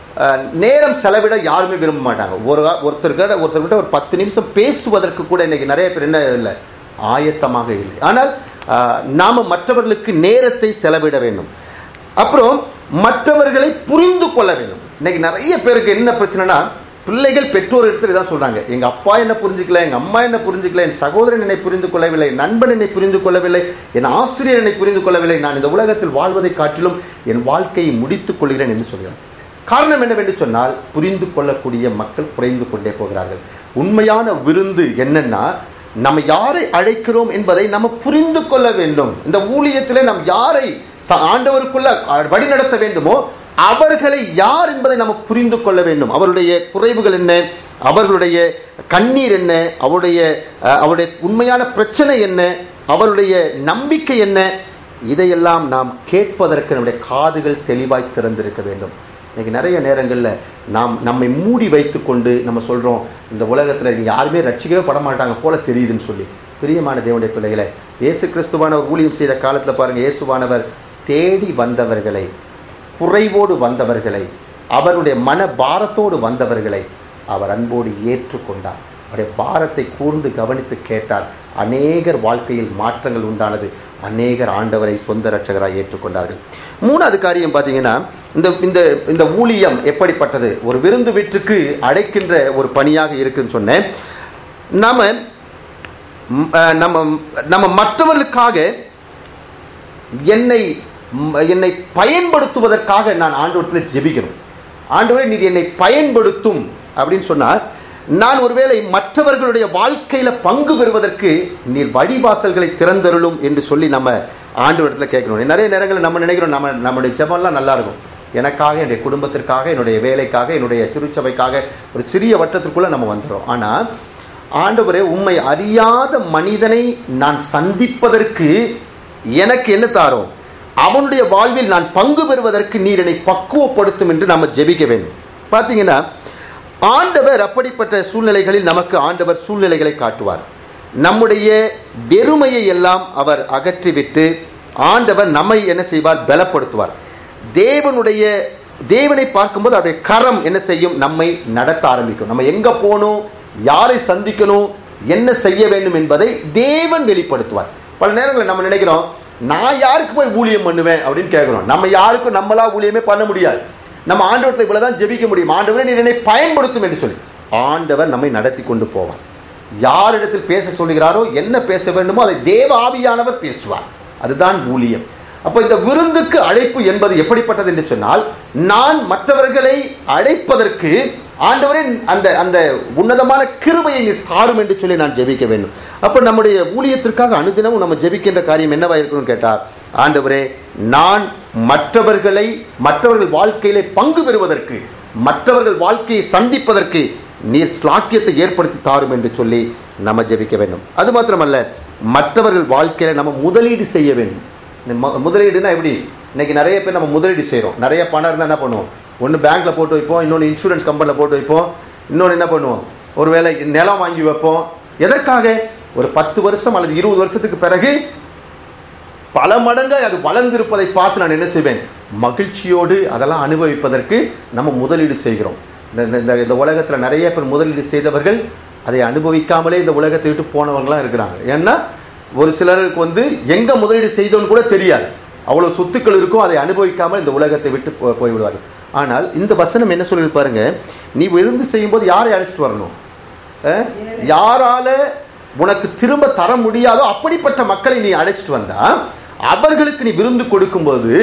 நேரம் செலவிட யாருமே விரும்ப மாட்டாங்க ஒரு ஒருத்தர்கிட்ட ஒருத்தர்கிட்ட ஒரு பத்து நிமிஷம் பேசுவதற்கு கூட இன்னைக்கு நிறைய பேர் என்ன இல்லை ஆயத்தமாக இல்லை ஆனால் அஹ், நாம மற்றவர்களுக்கு நேரத்தை செலவிட வேண்டும் அப்புறம் மற்றவர்களை புரிந்து கொள்ள வேண்டும் இன்னைக்கு நிறைய பேருக்கு என்ன பிரச்சனைனா பிள்ளைகள் பெற்றோர் இடத்துல தான் சொல்றாங்க எங்க அப்பா என்ன புரிஞ்சுக்கல எங்க அம்மா என்ன புரிஞ்சுக்கல என் சகோதரன் என்னை புரிந்து கொள்ளவில்லை என் நண்பன் என்னை புரிந்து கொள்ளவில்லை என் ஆசிரியர் என்னை புரிந்து கொள்ளவில்லை நான் இந்த உலகத்தில் வாழ்வதை காட்டிலும் என் வாழ்க்கையை முடித்துக் கொள்கிறேன் என்று சொல்கிறார் காரணம் என்னவென்று சொன்னால் புரிந்து கொள்ளக்கூடிய மக்கள் குறைந்து கொண்டே போகிறார்கள் உண்மையான விருந்து என்னன்னா நம்ம யாரை அழைக்கிறோம் என்பதை நம்ம புரிந்து கொள்ள வேண்டும் இந்த ஊழியத்திலே நாம் யாரை ச- ஆண்டவருக்குள்ள அஹ், வழிநடத்த வேண்டுமோ அவர்களை யார் என்பதை நம்ம புரிந்து கொள்ள வேண்டும் அவருடைய குறைவுகள் என்ன அவர்களுடைய கண்ணீர் என்ன அவருடைய அஹ், அவருடைய உண்மையான பிரச்சனை என்ன அவருடைய நம்பிக்கை என்ன இதையெல்லாம் நாம் கேட்பதற்கு நம்முடைய காதுகள் தெளிவாய் திறந்திருக்க வேண்டும் இன்னைக்கு நிறைய நேரங்களில் நாம் நம்மை மூடி வைத்துக்கொண்டு நம்ம சொல்கிறோம் இந்த உலகத்தில் யாருமே ரட்சிக்கவே பட மாட்டாங்க போல தெரியுதுன்னு சொல்லி பிரியமான தேவனுடைய பிள்ளைகளை இயேசு கிறிஸ்துவானவர் ஊழியம் செய்த காலத்தில் பாருங்க இயேசுவானவர் தேடி வந்தவர்களை குறைவோடு வந்தவர்களை அவருடைய மன பாரத்தோடு வந்தவர்களை அவர் அன்போடு ஏற்றுக்கொண்டார் அவருடைய பாரத்தை கூர்ந்து கவனித்து கேட்டார் அநேகர் வாழ்க்கையில் மாற்றங்கள் உண்டானது அநேகர் ஆண்டவரை சொந்த ரட்சகராய் ஏற்றுக்கொண்டார்கள் மூணாவது காரியம் பார்த்தீங்கன்னா இந்த இந்த இந்த ஊழியம் எப்படிப்பட்டது ஒரு விருந்து வீட்டுக்கு அடைக்கின்ற ஒரு பணியாக இருக்குன்னு சொன்னேன் நாம ம், அஹ், நம்ம நம்ம மற்றவர்களுக்காக என்னை ம், என்னை பயன்படுத்துவதற்காக நான் ஆண்டவரத்தில் ஜெபிக்கணும் ஆண்டவரே நீர் என்னை பயன்படுத்தும் அப்படின்னு சொன்னார் நான் ஒருவேளை மற்றவர்களுடைய வாழ்க்கையில பங்கு பெறுவதற்கு நீர் வழிவாசல்களை திறந்தருளும் என்று சொல்லி நம்ம ஆண்டவரத்தில் கேட்கணும் நிறைய நேரங்களில் நம்ம நினைக்கிறோம் நம்ம நம்முடைய ஜெபம்லாம் நல்லா இருக்கும் எனக்காக என்னுடைய குடும்பத்திற்காக என்னுடைய வேலைக்காக என்னுடைய திருச்சபைக்காக ஒரு சிறிய வட்டத்திற்குள்ள நம்ம வந்துடும் ஆனால் ஆண்டவரே உம்மை அறியாத மனிதனை நான் சந்திப்பதற்கு எனக்கு என்ன தாரும் அவனுடைய வாழ்வில் நான் பங்கு பெறுவதற்கு நீர் என்னை பக்குவப்படுத்தும் என்று நம்ம ஜெபிக்க வேண்டும் பார்த்தீங்கன்னா ஆண்டவர் அப்படிப்பட்ட சூழ்நிலைகளில் நமக்கு ஆண்டவர் சூழ்நிலைகளை காட்டுவார் நம்முடைய வெறுமையை எல்லாம் அவர் அகற்றிவிட்டு ஆண்டவர் நம்மை என்ன செய்வார் பலப்படுத்துவார் தேவனுடைய தேவனை பார்க்கும்போது அவருடைய கரம் என்ன செய்யும் நம்மை நடத்த ஆரம்பிக்கும் நம்ம எங்க போகணும் யாரை சந்திக்கணும் என்ன செய்ய வேண்டும் என்பதை தேவன் வெளிப்படுத்துவார் பல நேரங்களில் நம்ம நினைக்கிறோம் நான் யாருக்கு போய் ஊழியம் பண்ணுவேன் அப்படின்னு கேட்கிறோம் நம்ம யாருக்கும் நம்மளா ஊழியமே பண்ண முடியாது நம்ம ஆண்டவரத்தை இவ்வளவுதான் ஜெபிக்க முடியும் ஆண்டவரை நீர் என்னை பயன்படுத்தும் என்று சொல்லி ஆண்டவர் நம்மை நடத்தி கொண்டு போவார் யாரிடத்தில் பேச சொல்லுகிறாரோ என்ன பேச வேண்டுமோ அதை தேவ ஆவியானவர் பேசுவார் அதுதான் ஊழியம் அப்போ இந்த விருந்துக்கு அழைப்பு என்பது எப்படிப்பட்டது என்று சொன்னால் நான் மற்றவர்களை அழைப்பதற்கு ஆண்டவரே அந்த அந்த உன்னதமான கிருபையை நீர் தாரும் என்று சொல்லி நான் ஜெபிக்க வேண்டும் அப்ப நம்முடைய ஊழியத்திற்காக அனுதினமும் நம்ம ஜெபிக்கின்ற காரியம் என்னவா இருக்கணும்னு கேட்டா ஆண்டவரே நான் மற்றவர்களை மற்றவர்கள் வாழ்க்கையிலே பங்கு பெறுவதற்கு மற்றவர்கள் வாழ்க்கையை சந்திப்பதற்கு நீர் ஸ்லாக்கியத்தை ஏற்படுத்தி தாரும் என்று சொல்லி நம்ம ஜெபிக்க வேண்டும் அது மாத்திரமல்ல மற்றவர்கள் வாழ்க்கையில நம்ம முதலீடு செய்ய வேண்டும் இந்த மு- முதலீடுனா எப்படி இன்னைக்கு நிறைய பேர் நம்ம முதலீடு செய்றோம் நிறைய பணம் இருந்தா என்ன பண்ணுவோம் ஒன்று பேங்க்ல போட்டு வைப்போம் இன்னொன்று இன்சூரன்ஸ் கம்பெனியில் போட்டு வைப்போம் இன்னொன்று என்ன பண்ணுவோம் ஒருவேளை நிலம் வாங்கி வைப்போம் எதற்காக ஒரு பத்து வருஷம் அல்லது இருபது வருஷத்துக்கு பிறகு பல மடங்காய் அது வளர்ந்திருப்பதை பார்த்து நான் என்ன செய்வேன் மகிழ்ச்சியோடு அதெல்லாம் அனுபவிப்பதற்கு நம்ம முதலீடு செய்கிறோம் இந்த- இந்த- இந்த இந்த உலகத்தில் நிறைய பேர் முதலீடு செய்தவர்கள் அதை அனுபவிக்காமலே இந்த உலகத்தை விட்டு போனவங்களாம் இருக்கிறாங்க ஏன்னா ஒரு சிலருக்கு வந்து எங்க முதலீடு செய்தோன்னு கூட தெரியாது அவ்வளவு சொத்துக்கள் இருக்கும் அதை அனுபவிக்காமல் இந்த உலகத்தை விட்டு போ- போய்விடுவார்கள் ஆனால் இந்த வசனம் என்ன சொல்லுது பாருங்க நீ விருந்து செய்யும்போது யாரை அழைச்சிட்டு வரணும் அஹ், யாரால உனக்கு திரும்ப தர முடியாதோ அப்படிப்பட்ட மக்களை நீ அழைச்சிட்டு வந்தா அவர்களுக்கு நீ விருந்து கொடுக்கும்போது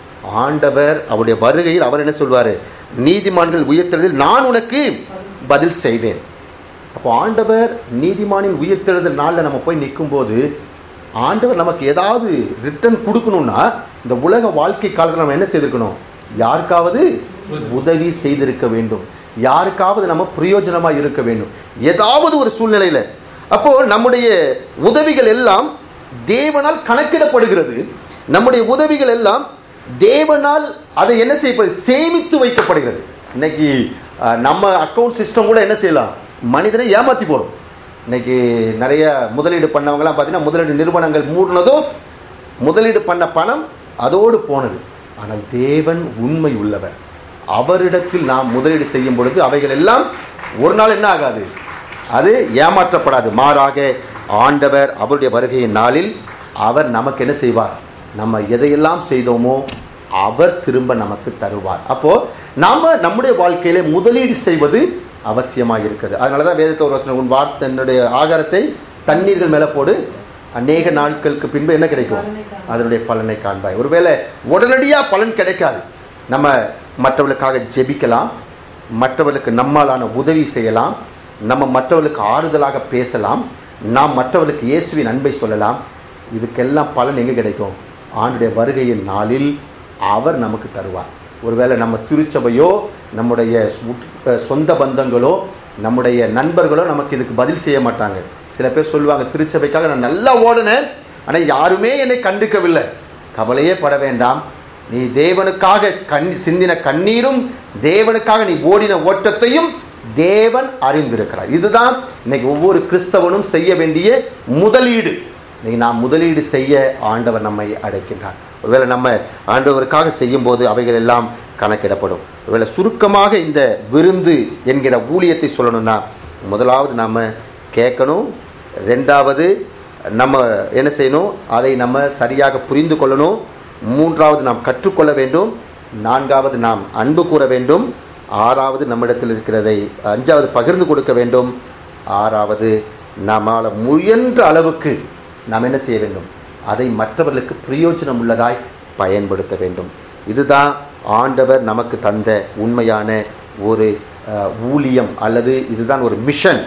ஆண்டவர் அவருடைய வருகையில் அவர் என்ன சொல்வாரு நீதிமான்கள் உயர்த்தலில் நான் உனக்கு பதில் செய்வேன் அப்போ ஆண்டவர் நீதிமானின் உயிர்த்தெழுதல் நாளில் நம்ம போய் நிற்கும்போது ஆண்டவர் நமக்கு ஏதாவது ரிட்டர்ன் கொடுக்கணும்னா இந்த உலக வாழ்க்கை காலத்தில் நம்ம என்ன செய்திருக்கணும் யாருக்காவது உதவி செய்திருக்க வேண்டும் யாருக்காவது நம்ம பிரயோஜனமா இருக்க வேண்டும் ஏதாவது ஒரு சூழ்நிலையில அப்போ நம்முடைய உதவிகள் எல்லாம் தேவனால் கணக்கிடப்படுகிறது நம்முடைய உதவிகள் எல்லாம் தேவனால் அதை என்ன செய்யப்படுது சேமித்து வைக்கப்படுகிறது இன்னைக்கு அஹ், நம்ம அக்கவுண்ட் சிஸ்டம் கூட என்ன செய்யலாம் மனிதனை ஏமாத்தி போடும் இன்னைக்கு நிறைய முதலீடு பண்ணவங்கலாம் பார்த்தீங்கன்னா முதலீடு நிறுவனங்கள் மூடினதும் முதலீடு பண்ண பணம் அதோடு போனது ஆனால் தேவன் உண்மை உள்ளவர் அவரிடத்தில் நாம் முதலீடு செய்யும் பொழுது அவைகள் எல்லாம் ஒரு நாள் என்ன ஆகாது அது ஏமாற்றப்படாது மாறாக ஆண்டவர் அவருடைய வருகையின் நாளில் அவர் நமக்கு என்ன செய்வார் நம்ம எதையெல்லாம் செய்தோமோ அவர் திரும்ப நமக்கு தருவார் அப்போ நாம நம்முடைய வாழ்க்கையில முதலீடு செய்வது அவசியமாக இருக்குது அதனாலதான் வேதத்தை ஒரு வசனம் உன் வார்த்தை என்னுடைய ஆகாரத்தை தண்ணீர்கள் மேல போடு அநேக நாட்களுக்கு பின்பு என்ன கிடைக்கும் அதனுடைய பலனை காண்பாய் ஒருவேளை உடனடியா பலன் கிடைக்காது நம்ம மற்றவர்களுக்காக ஜெபிக்கலாம் மற்றவர்களுக்கு நம்மாலான உதவி செய்யலாம் நம்ம மற்றவர்களுக்கு ஆறுதலாக பேசலாம் நாம் மற்றவர்களுக்கு இயேசுவின் அன்பை சொல்லலாம் இதுக்கெல்லாம் பலன் எங்கே கிடைக்கும் ஆண்டுடைய வருகையின் நாளில் அவர் நமக்கு தருவார் ஒருவேளை நம்ம திருச்சபையோ நம்முடைய உற்ற- சொந்த பந்தங்களோ நம்முடைய நண்பர்களோ நமக்கு இதுக்கு பதில் செய்ய மாட்டாங்க சில பேர் சொல்லுவாங்க திருச்சபைக்காக நான் நல்லா ஓடினேன் ஆனால் யாருமே என்னை கண்டுக்கவில்லை கவலையே பட வேண்டாம் நீ தேவனுக்காக கண் சிந்தின கண்ணீரும் தேவனுக்காக நீ ஓடின ஓட்டத்தையும் தேவன் அறிந்திருக்கிறார் இதுதான் இன்னைக்கு ஒவ்வொரு கிறிஸ்தவனும் செய்ய வேண்டிய முதலீடு இன்னைக்கு நாம் முதலீடு செய்ய ஆண்டவர் நம்மை அழைக்கின்றார் ஒருவேளை நம்ம ஆண்டவருக்காக செய்யும் போது அவைகள் எல்லாம் கணக்கிடப்படும் ஒருவேளை சுருக்கமாக இந்த விருந்து என்கிற ஊழியத்தை சொல்லணும்னா முதலாவது நாம கேட்கணும் ரெண்டாவது நம்ம என்ன செய்யணும் அதை நம்ம சரியாக புரிந்து கொள்ளணும் மூன்றாவது நாம் கற்றுக்கொள்ள வேண்டும் நான்காவது நாம் அன்பு கூற வேண்டும் ஆறாவது நம்மிடத்தில் இருக்கிறதை அஞ்சாவது பகிர்ந்து கொடுக்க வேண்டும் ஆறாவது நம்மால் முயன்ற அளவுக்கு நாம் என்ன செய்ய வேண்டும் அதை மற்றவர்களுக்கு பிரயோஜனம் உள்ளதாய் பயன்படுத்த வேண்டும் இதுதான் ஆண்டவர் நமக்கு தந்த உண்மையான ஒரு அஹ், ஊழியம் அல்லது இதுதான் ஒரு மிஷன்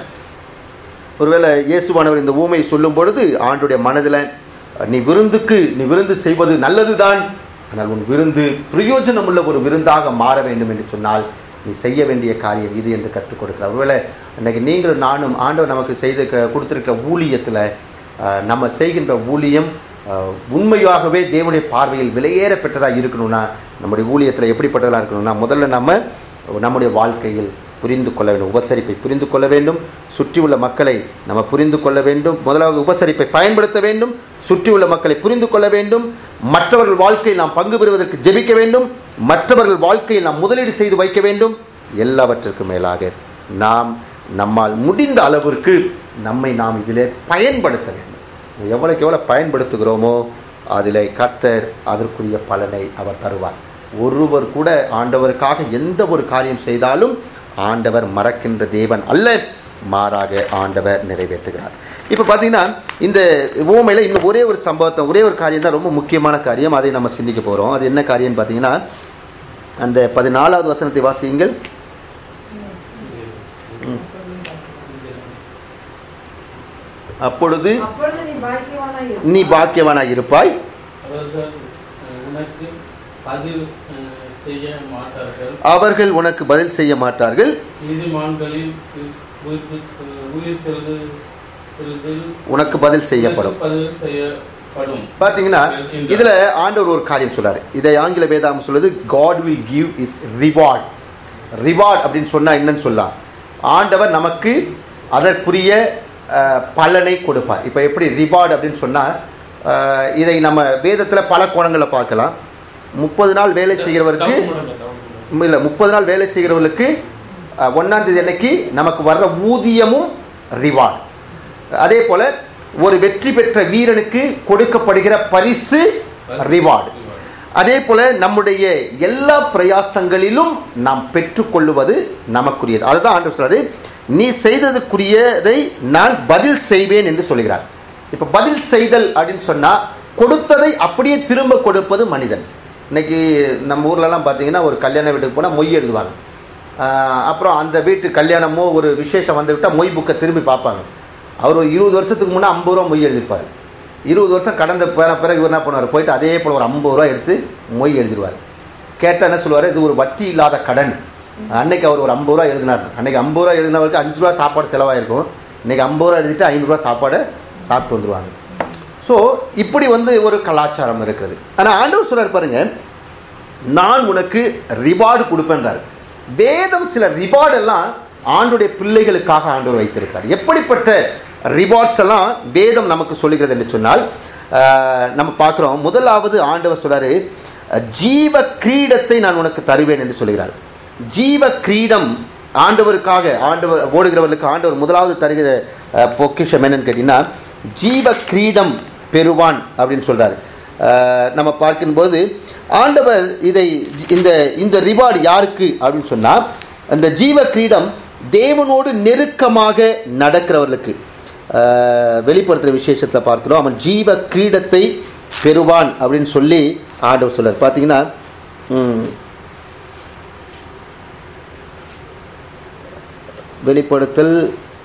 ஒருவேளை இயேசுவானவர் இந்த ஊமையை சொல்லும் பொழுது ஆண்டுடைய மனதில் நீ விருந்துக்கு நீ விருந்து செய்வது நல்லதுதான் ஆனால் உன் விருந்து பிரயோஜனம் உள்ள ஒரு விருந்தாக மாற வேண்டும் என்று சொன்னால் நீ செய்ய வேண்டிய காரியம் இது என்று கற்றுக் கொடுக்கிறார் ஒருவேளை இன்னைக்கு நீங்களும் நானும் ஆண்டவர் நமக்கு செய்து க- கொடுத்திருக்கிற ஊழியத்தில் அஹ், நம்ம செய்கின்ற ஊழியம் அஹ், உண்மையாகவே தேவனுடைய பார்வையில் விலையேற பெற்றதாக இருக்கணும்னா நம்முடைய ஊழியத்தில் எப்படிப்பட்டதாக இருக்கணும்னா முதல்ல நம்ம நம்முடைய வாழ்க்கையில் புரிந்து கொள்ள வேண்டும் உபசரிப்பை புரிந்து கொள்ள வேண்டும் சுற்றியுள்ள மக்களை நம்ம புரிந்து கொள்ள வேண்டும் முதலாவது உபசரிப்பை பயன்படுத்த வேண்டும் சுற்றியுள்ள மக்களை புரிந்து கொள்ள வேண்டும் மற்றவர்கள் வாழ்க்கையில் நாம் பங்கு பெறுவதற்கு ஜெபிக்க வேண்டும் மற்றவர்கள் வாழ்க்கையில் நாம் முதலீடு செய்து வைக்க வேண்டும் எல்லாவற்றிற்கும் மேலாக நாம் நம்மால் முடிந்த அளவிற்கு நம்மை நாம் இதிலே பயன்படுத்த வேண்டும் எவ்வளவுக்கு எவ்வளவு பயன்படுத்துகிறோமோ அதிலே கர்த்தர் அதற்குரிய பலனை அவர் தருவார் ஒருவர் கூட ஆண்டவருக்காக எந்த ஒரு காரியம் செய்தாலும் ஆண்டவர் மறக்கின்ற தேவன் அல்ல மாறாக ஆண்டவர் நிறைவேற்றுகிறார் இப்போ பார்த்தீங்கன்னா இந்த ஊமையில் இன்னும் ஒரே ஒரு சம்பவத்தை ஒரே ஒரு காரியம் தான் ரொம்ப முக்கியமான காரியம் அதை நம்ம சிந்திக்க போகிறோம் அது என்ன காரியம்னு பார்த்தீங்கன்னா அந்த பதினாலாவது வசனத்தை வாசியுங்கள் அப்பொழுது அப்பொழுது நீ பாக்கியவானாய் இரு. நீ பாக்கியவானாய் இருப்பாய் அவர்கள் அஹ், உனக்கு பதில் அஹ், செய்ய மாட்டார்கள் அவர்கள் உனக்கு பதில் செய்ய மாட்டார்கள் நீதிமான்களில் உ- உயிர்ப்பு- அஹ், உயிர்த்தெழு எழுதல் உனக்கு பதில் செய்யப்படும் உனக்கு பதில் செய்யப்படும் பாத்தீங்கன்னா இதுல ஆண்டவர் ஒரு காரியம் சொல்றாரு இதை ஆங்கில வேதாகம் சொல்லுது God will give his reward reward அப்படின்னு சொன்னா என்னன்னு சொல்லலாம் ஆண்டவர் நமக்கு அதற்குரிய அஹ், பலனை கொடுப்பார் இப்போ எப்படி ரிவார்டு அப்படின்னு சொன்னா அஹ், இதை நம்ம வேதத்துல பல கோணங்களில் பார்க்கலாம் முப்பது நாள் வேலை செய்கிறவருக்கு இல்லை முப்பது நாள் வேலை செய்கிறவர்களுக்கு அஹ், ஒண்ணாம் தேதி அன்னைக்கு நமக்கு வர்ற ஊதியமும் ரிவார்ட் அதே போல ஒரு வெற்றி பெற்ற வீரனுக்கு கொடுக்கப்படுகிற பரிசு ரிவார்டு அதே போல நம்முடைய எல்லா பிரயாசங்களிலும் நாம் பெற்றுக்கொள்ளுவது நமக்குரியது அதுதான் ஆண்டு சொல்றாரு நீ செய்ததுக்குரியதை நான் பதில் செய்வேன் என்று சொல்கிறார் இப்ப பதில் செய்தல் அப்படின்னு சொன்னா கொடுத்ததை அப்படியே திரும்ப கொடுப்பது மனிதன் இன்னைக்கு நம்ம ஊர்லலாம் பார்த்தீங்கன்னா ஒரு கல்யாண வீட்டுக்கு போனால் மொய் எழுதுவாங்க ஆஹ் அப்புறம் அந்த வீட்டு கல்யாணமோ ஒரு விசேஷம் வந்து விட்டால் மொய் புக்கை திரும்பி பார்ப்பாங்க அவர் ஒரு இருபது வருஷத்துக்கு முன்னே ஐம்பது ரூபா மொய் எழுதியிருப்பார் இருபது வருஷம் கடந்த பிற- பிறகு இவர் என்ன பண்ணுவார் போயிட்டு அதே போல் ஒரு ஐம்பது ரூபா எடுத்து மொய் எழுதிடுவார் கேட்டால் என்ன சொல்லுவார் இது ஒரு வட்டி இல்லாத கடன் அன்னைக்கு அவர் ஒரு ஐம்பது ரூபா எழுதினார் அன்னைக்கு ஐம்பது ரூபா எழுதினவருக்கு அஞ்சு ரூபா சாப்பாடு செலவாயிருக்கும் இன்னைக்கு ஐம்பது ரூபா எழுதிட்டு ஐநூறுரூவா சாப்பாடை சாப்பிட்டு வந்துருவாங்க ஸோ இப்படி வந்து ஒரு கலாச்சாரம் இருக்குது ஆனால் ஆண்டவர் சொல்றாரு பாருங்க நான் உனக்கு ரிவார்டு கொடுப்பேன்றார் வேதம் சில ரிவார்டு எல்லாம் ஆண்டுடைய பிள்ளைகளுக்காக ஆண்டவர் வைத்திருக்கார் எப்படிப்பட்ட ரிவார்ட்ஸ் எல்லாம் வேதம் நமக்கு சொல்லுகிறது என்று சொன்னால் ஆஹ், நம்ம பார்க்குறோம் முதலாவது ஆண்டவர் சொல்றாரு ஜீவ கிரீடத்தை நான் உனக்கு தருவேன் என்று சொல்கிறார் ஜீவ கிரீடம் ஆண்டவருக்காக ஆண்டவர் ஓடுகிறவர்களுக்கு ஆண்டவர் முதலாவது தருகிற அஹ், பொக்கிஷம் என்னன்னு கேட்டீங்கன்னா ஜீவ கிரீடம் பெறுவான் அப்படின்னு சொல்றாரு அஹ், நம்ம பார்க்கும்போது ஆண்டவர் இதை இந்த இந்த ரிவார்டு யாருக்கு அப்படின்னு சொன்னா அந்த ஜீவ கிரீடம் தேவனோடு நெருக்கமாக நடக்கிறவர்களுக்கு அஹ், வெளிப்படுத்துகிற விசேஷத்தில் பார்க்கிறோம் அவன் ஜீவ கிரீடத்தை பெறுவான் அப்படின்னு சொல்லி ஆண்டவர் சொல்றார் பார்த்தீங்கன்னா ம், வெளிப்படுத்தல்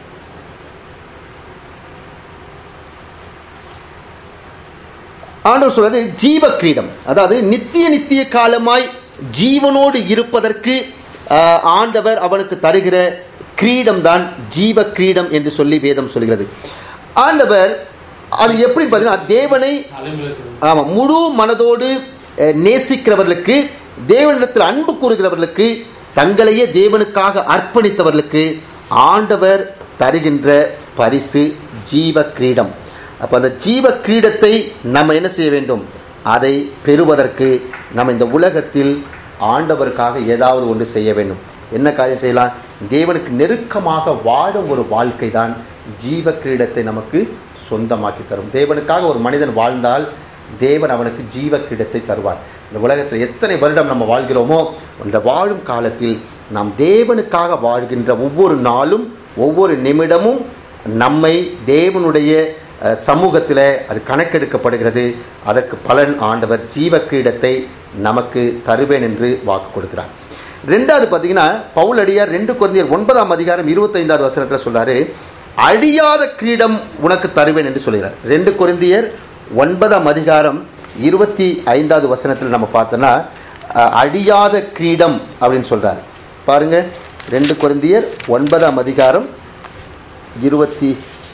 ஆண்டவர் சொல்றது ஜீவ கிரீடம் அதாவது நித்திய நித்திய காலமாய் ஜீவனோடு இருப்பதற்கு ஆஹ், ஆண்டவர் அவனுக்கு தருகிற கிரீடம் தான் ஜீவ கிரீடம் என்று சொல்லி வேதம் சொல்கிறது ஆண்டவர் அது எப்படி பார்த்தீங்கன்னா தேவனை தலைமையில் ஆமா முழு மனதோடு அஹ், நேசிக்கிறவர்களுக்கு தேவனிடத்தில் அன்பு கூறுகிறவர்களுக்கு தங்களையே தேவனுக்காக அர்ப்பணித்தவர்களுக்கு ஆண்டவர் தருகின்ற பரிசு ஜீவ கிரீடம் அப்ப அந்த ஜீவ கிரீடத்தை நம்ம என்ன செய்ய வேண்டும் அதை பெறுவதற்கு நம்ம இந்த உலகத்தில் ஆண்டவருக்காக ஏதாவது ஒன்று செய்ய வேண்டும் என்ன காரியம் செய்யலாம் தேவனுக்கு நெருக்கமாக வாழும் ஒரு வாழ்க்கை தான் ஜீவ கிரீடத்தை நமக்கு சொந்தமாக்கி தரும் தேவனுக்காக ஒரு மனிதன் வாழ்ந்தால் தேவன் அவனுக்கு ஜீவ கிரீடத்தை தருவார் இந்த உலகத்தில் எத்தனை வருடம் நம்ம வாழ்கிறோமோ அந்த வாழும் காலத்தில் நாம் தேவனுக்காக வாழ்கின்ற ஒவ்வொரு நாளும் ஒவ்வொரு நிமிடமும் நம்மை தேவனுடைய அஹ், சமூகத்தில் அது கணக்கெடுக்கப்படுகிறது அதற்கு பலன் ஆண்டவர் ஜீவ கிரீடத்தை நமக்கு தருவேன் என்று வாக்கு கொடுக்கிறார் ரெண்டாவது பார்த்தீங்கன்னா பவுல் அடியார் ரெண்டு குழந்தையர் ஒன்பதாம் அதிகாரம் இருபத்தைந்தாவது வசனத்தில் சொல்றாரு அழியாத கிரீடம் உனக்கு தருவேன் என்று சொல்கிறார் ரெண்டு குருந்தியர் ஒன்பதாம் அதிகாரம் இருபத்தி ஐந்தாவது வசனத்தில் நம்ம பார்த்தோன்னா அஹ், அழியாத கிரீடம் அப்படின்னு சொல்றாரு பாருங்க ரெண்டு குருந்தியர் ஒன்பதாம் அதிகாரம் இருபத்தி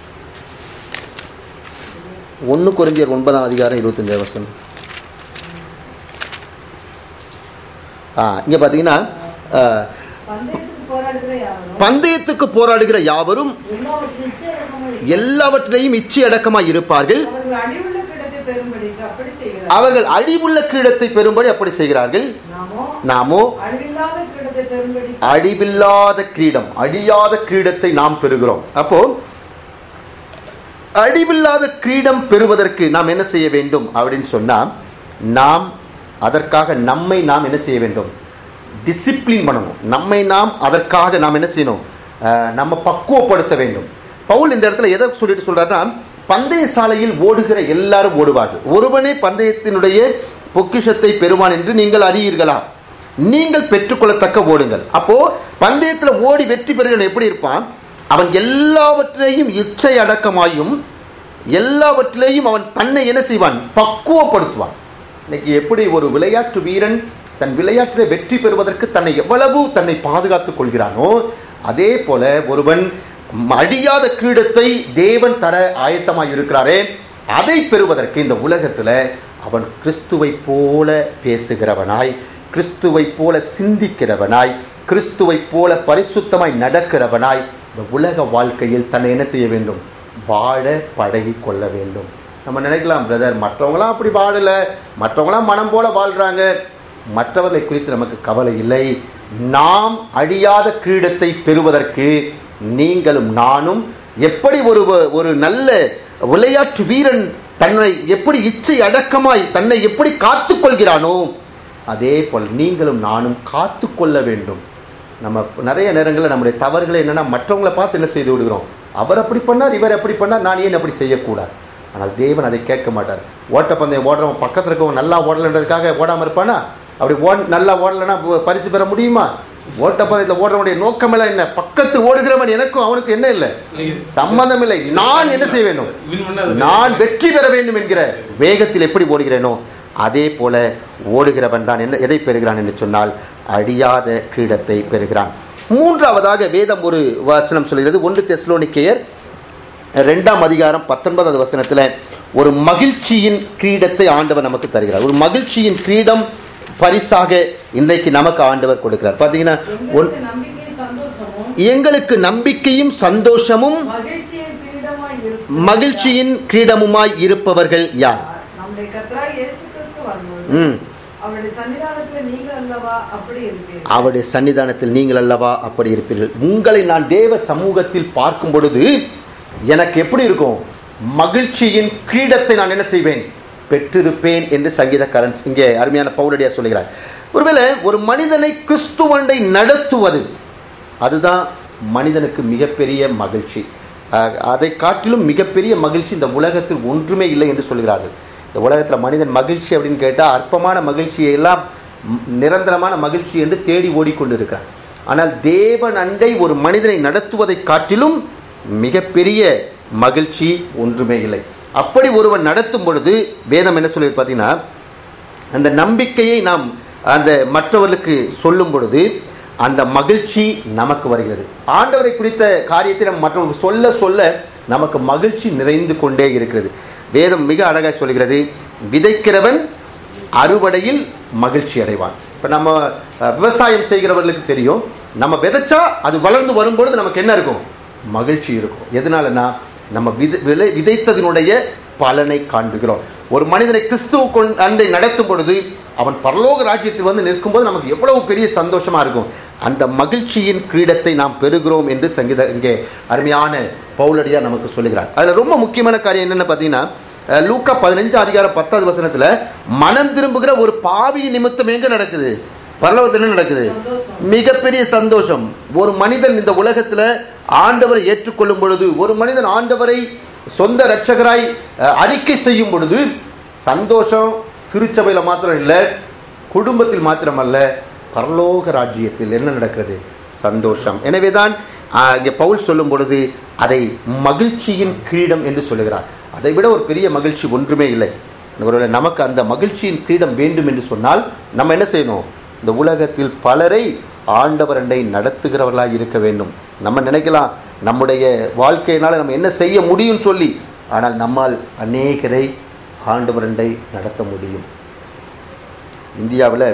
ஒன்று குருந்தியர் ஒன்பதாம் அதிகாரம் இருபத்தஞ்சாவது வசனம் ஆ இங்கே பார்த்தீங்கன்னா அஹ், பந்தயத்துக்கு போராடுகிற யாரும் பந்தயத்துக்கு போராடுகிற யாவரும் எல்லாவற்றையும் நிச்சயமாக எல்லாவற்றிலையும் இச்சை அடக்கமாய் இருப்பார்கள் அவர்கள் அழிவுள்ள கிடத்தை பெறும்படிக்கு அப்படி செய்கிறார் அவர்கள் அழிவுள்ள கிரீடத்தை பெறும்படி அப்படி செய்கிறார்கள் நாமோ நாமோ அழிவில்லாத கிடத்தை பெறும்படி அழிவில்லாத கிரீடம் அழியாத கிரீடத்தை நாம் பெறுகிறோம் அப்போ அழிவில்லாத கிரீடம் பெறுவதற்கு நாம் என்ன செய்ய வேண்டும் அப்படின்னு சொன்னா நாம் அதற்காக நம்மை நாம் என்ன செய்ய வேண்டும் டிசிப்ளின் பண்ணணும் நம்மை நாம் அதற்காக நாம் என்ன செய்யணும் அஹ், நம்ம பக்குவப்படுத்த வேண்டும் பவுல் இந்த இடத்துல எதை சொல்லிட்டு சொல்றாருன்னா பந்தய சாலையில் ஓடுகிற எல்லாரும் ஓடுவார்கள் ஒருவனே பந்தயத்தினுடைய பொக்கிஷத்தை பெறுவான் என்று நீங்கள் அறியீர்களா நீங்கள் பெற்றுக்கொள்ளத்தக்க ஓடுங்கள் அப்போ பந்தயத்துல ஓடி வெற்றி பெறுகிறவன் எப்படி இருப்பான் அவன் எல்லாவற்றையும் இச்சை அடக்கமாயும் எல்லாவற்றிலேயும் அவன் தன்னை என்ன செய்வான் பக்குவப்படுத்துவான் இன்னைக்கு எப்படி ஒரு விளையாட்டு வீரன் தன் விளையாட்டில் வெற்றி பெறுவதற்கு தன்னை எவ்வளவு தன்னை பாதுகாத்துக் கொள்கிறானோ அதே போல ஒருவன் அழியாத கிரீடத்தை தேவன் தர ஆயத்தமாய் இருக்கிறாரே அதை பெறுவதற்கு இந்த உலகத்துல அவன் கிறிஸ்துவை போல பேசுகிறவனாய் கிறிஸ்துவை போல சிந்திக்கிறவனாய் கிறிஸ்துவை போல பரிசுத்தமாய் நடக்கிறவனாய் இந்த உலக வாழ்க்கையில் தன்னை என்ன செய்ய வேண்டும் வாழ பழகி கொள்ள வேண்டும் நம்ம நினைக்கலாம் பிரதர் மற்றவங்களாம் அப்படி வாழல மற்றவங்களாம் மனம் போல வாழ்றாங்க மற்றவர்களை குறித்து நமக்கு கவலை இல்லை நாம் அழியாத கிரீடத்தை பெறுவதற்கு நீங்களும் நானும் எப்படி ஒரு ஒரு நல்ல விளையாட்டு வீரன் தன்னை எப்படி இச்சை அடக்கமாய் தன்னை எப்படி காத்துக் கொள்கிறானோ அதே போல் நீங்களும் நானும் காத்து கொள்ள வேண்டும் நம்ம நிறைய நேரங்களில் நம்முடைய தவறுகளை என்னன்னா மற்றவங்களை பார்த்து என்ன செய்து விடுகிறோம் அவர் அப்படி பண்ணார் இவர் அப்படி பண்ணார் நான் ஏன் அப்படி செய்யக்கூடாது ஆனால் தேவன் அதை கேட்க மாட்டார் ஓட்டப்பந்தயம் ஓடுறவன் பக்கத்தில் இருக்கவன் நல்லா ஓடலன்றதுக்காக ஓடாமல் இருப்பானா அப்படி ஓட நல்லா ஓடலைன்னா பரிசு பெற முடியுமா ஓட்டப்பந்தயத்தில் ஓடுறவனுடைய நோக்கமெல்லாம் என்ன பக்கத்தில் ஓடுகிறவன் எனக்கும் அவனுக்கு என்ன இல்லை சம்பந்தம் இல்லை நான் என்ன செய்ய வேண்டும் வின் பண்ண நான் வெற்றி பெற வேண்டும் என்கிற வேகத்தில் எப்படி ஓடுகிறேனோ அதே போல ஓடுகிறவன் தான் என்ன எதை பெறுகிறான் என்று சொன்னால் அழியாத கிரீடத்தை பெறுகிறான் மூன்றாவதாக வேதம் ஒரு வசனம் சொல்கிறது ஒன்று தெஸ்லோனிக்கேயர் ரெண்டாம் அதிகாரம் பத்தொன்பதாவது வசனத்துல ஒரு மகிழ்ச்சியின் கிரீடத்தை ஆண்டவர் நமக்கு தருகிறார் ஒரு மகிழ்ச்சியின் கிரீடம் பரிசாக இன்றைக்கு நமக்கு ஆண்டவர் கொடுக்கிறார் பாத்தீங்கன்னா ஒன்- எங்களுக்கு நம்பிக்கையும் சந்தோஷமும் எங்களுக்கு நம்பிக்கையும் சந்தோஷமும் மகிழ்ச்சியின் கிரீடமாய் இருக்கும் மகிழ்ச்சியின் கிரீடமுமாய் இருப்பவர்கள் யார் நம்முடைய கர்த்தராய் இயேசு கிறிஸ்து வரும்போது ம் அவருடைய சன்னிதானத்துல நீங்க அல்லவா அப்படி இருப்பீர்கள் அவருடைய சன்னிதானத்தில் நீங்கள் அல்லவா அப்படி இருப்பீர்கள் உங்களை நான் தேவ சமூகத்தில் பார்க்கும் பொழுது எனக்கு எப்படி இருக்கும் மகிழ்ச்சியின் கிரீடத்தை நான் என்ன செய்வேன் பெற்றிருப்பேன் என்று சங்கீதக்காரன் இங்கே அருமையான பவுலடியா சொல்லுகிறார் ஒருவேளை ஒரு மனிதனை கிறிஸ்துவண்டை நடத்துவது அதுதான் மனிதனுக்கு மிகப்பெரிய மகிழ்ச்சி அஹ், அதை காட்டிலும் மிகப்பெரிய மகிழ்ச்சி இந்த உலகத்தில் ஒன்றுமே இல்லை என்று சொல்கிறார்கள் இந்த உலகத்தில் மனிதன் மகிழ்ச்சி அப்படின்னு கேட்டால் அற்பமான மகிழ்ச்சியை எல்லாம் ம், நிரந்தரமான மகிழ்ச்சி என்று தேடி ஓடிக்கொண்டிருக்கிறார் ஆனால் தேவன் அண்டை ஒரு மனிதனை நடத்துவதை காட்டிலும் மிகப்பெரிய மகிழ்ச்சி ஒன்றுமே இல்லை அப்படி ஒருவன் நடத்தும் பொழுது வேதம் என்ன சொல்லி பார்த்தீங்கன்னா அந்த நம்பிக்கையை நாம் அந்த மற்றவர்களுக்கு சொல்லும் பொழுது அந்த மகிழ்ச்சி நமக்கு வருகிறது ஆண்டவரை குறித்த காரியத்தை நம்ம மற்றவர்களுக்கு சொல்ல சொல்ல நமக்கு மகிழ்ச்சி நிறைந்து கொண்டே இருக்கிறது வேதம் மிக அழகாய் சொல்கிறது விதைக்கிறவன் அறுவடையில் மகிழ்ச்சி அடைவான் இப்போ நம்ம அஹ், விவசாயம் செய்கிறவர்களுக்கு தெரியும் நம்ம விதைச்சா அது வளர்ந்து வரும்பொழுது நமக்கு என்ன இருக்கும் மகிழ்ச்சி இருக்கும் எதனாலனா நம்ம விதை விளை விதைத்ததினுடைய பலனை காண்புகிறோம் ஒரு மனிதனை கிறிஸ்துவ கொண்- அண்டை நடத்தும் பொழுது அவன் பரலோக ராஜ்யத்தில் வந்து நிற்கும்போது நமக்கு எவ்வளவு பெரிய சந்தோஷமா இருக்கும் அந்த மகிழ்ச்சியின் கிரீடத்தை நாம் பெறுகிறோம் என்று சங்கீத இங்கே அருமையான பவுலடியா நமக்கு சொல்லுகிறார் அதுல ரொம்ப முக்கியமான காரியம் என்னன்னு பார்த்தீங்கன்னா அஹ், லூக்கா பதினஞ்சு அதிகாரம் பத்தாவது வசனத்துல மனம் திரும்புகிற ஒரு பாவி நிமித்தம் எங்க நடக்குது பரலோகத்தில் என்ன நடக்குது சந்தோஷம். மிகப்பெரிய சந்தோஷம் ஒரு மனிதன் இந்த உலகத்துல ஆண்டவரை ஏற்றுக்கொள்ளும் பொழுது ஒரு மனிதன் ஆண்டவரை சொந்த இரட்சகராய் அஹ், அறிக்கை செய்யும் பொழுது சந்தோஷம் திருச்சபையில மாத்திரம் இல்லை குடும்பத்தில் மாத்திரமல்ல பரலோக ராஜ்யத்தில் என்ன நடக்கிறது சந்தோஷம் எனவேதான் ஆஹ், இங்கே பவுல் சொல்லும் பொழுது அதை மகிழ்ச்சியின் கிரீடம் என்று சொல்லுகிறார் அதை விட ஒரு பெரிய மகிழ்ச்சி ஒன்றுமே இல்லை ஒருவேளை நமக்கு அந்த மகிழ்ச்சியின் கிரீடம் வேண்டும் என்று சொன்னால் நம்ம என்ன செய்யணும் இந்த உலகத்தில் பலரை ஆண்டவர் அண்டை நடத்துகிறவர்களாக இருக்க வேண்டும் நம்ம நினைக்கலாம் நம்முடைய வாழ்க்கையினால நம்ம என்ன செய்ய முடியும் சொல்லி ஆனால் நம்மால் அநேகரை ஆண்டவர் அண்டை நடத்த முடியும் இந்தியாவில்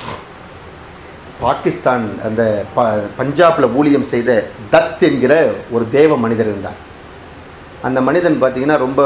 பாகிஸ்தான் அந்த ப பஞ்சாப்ல ஊழியம் செய்த தத் என்கிற ஒரு தேவ மனிதர் இருந்தார் அந்த மனிதன் பார்த்தீங்கன்னா ரொம்ப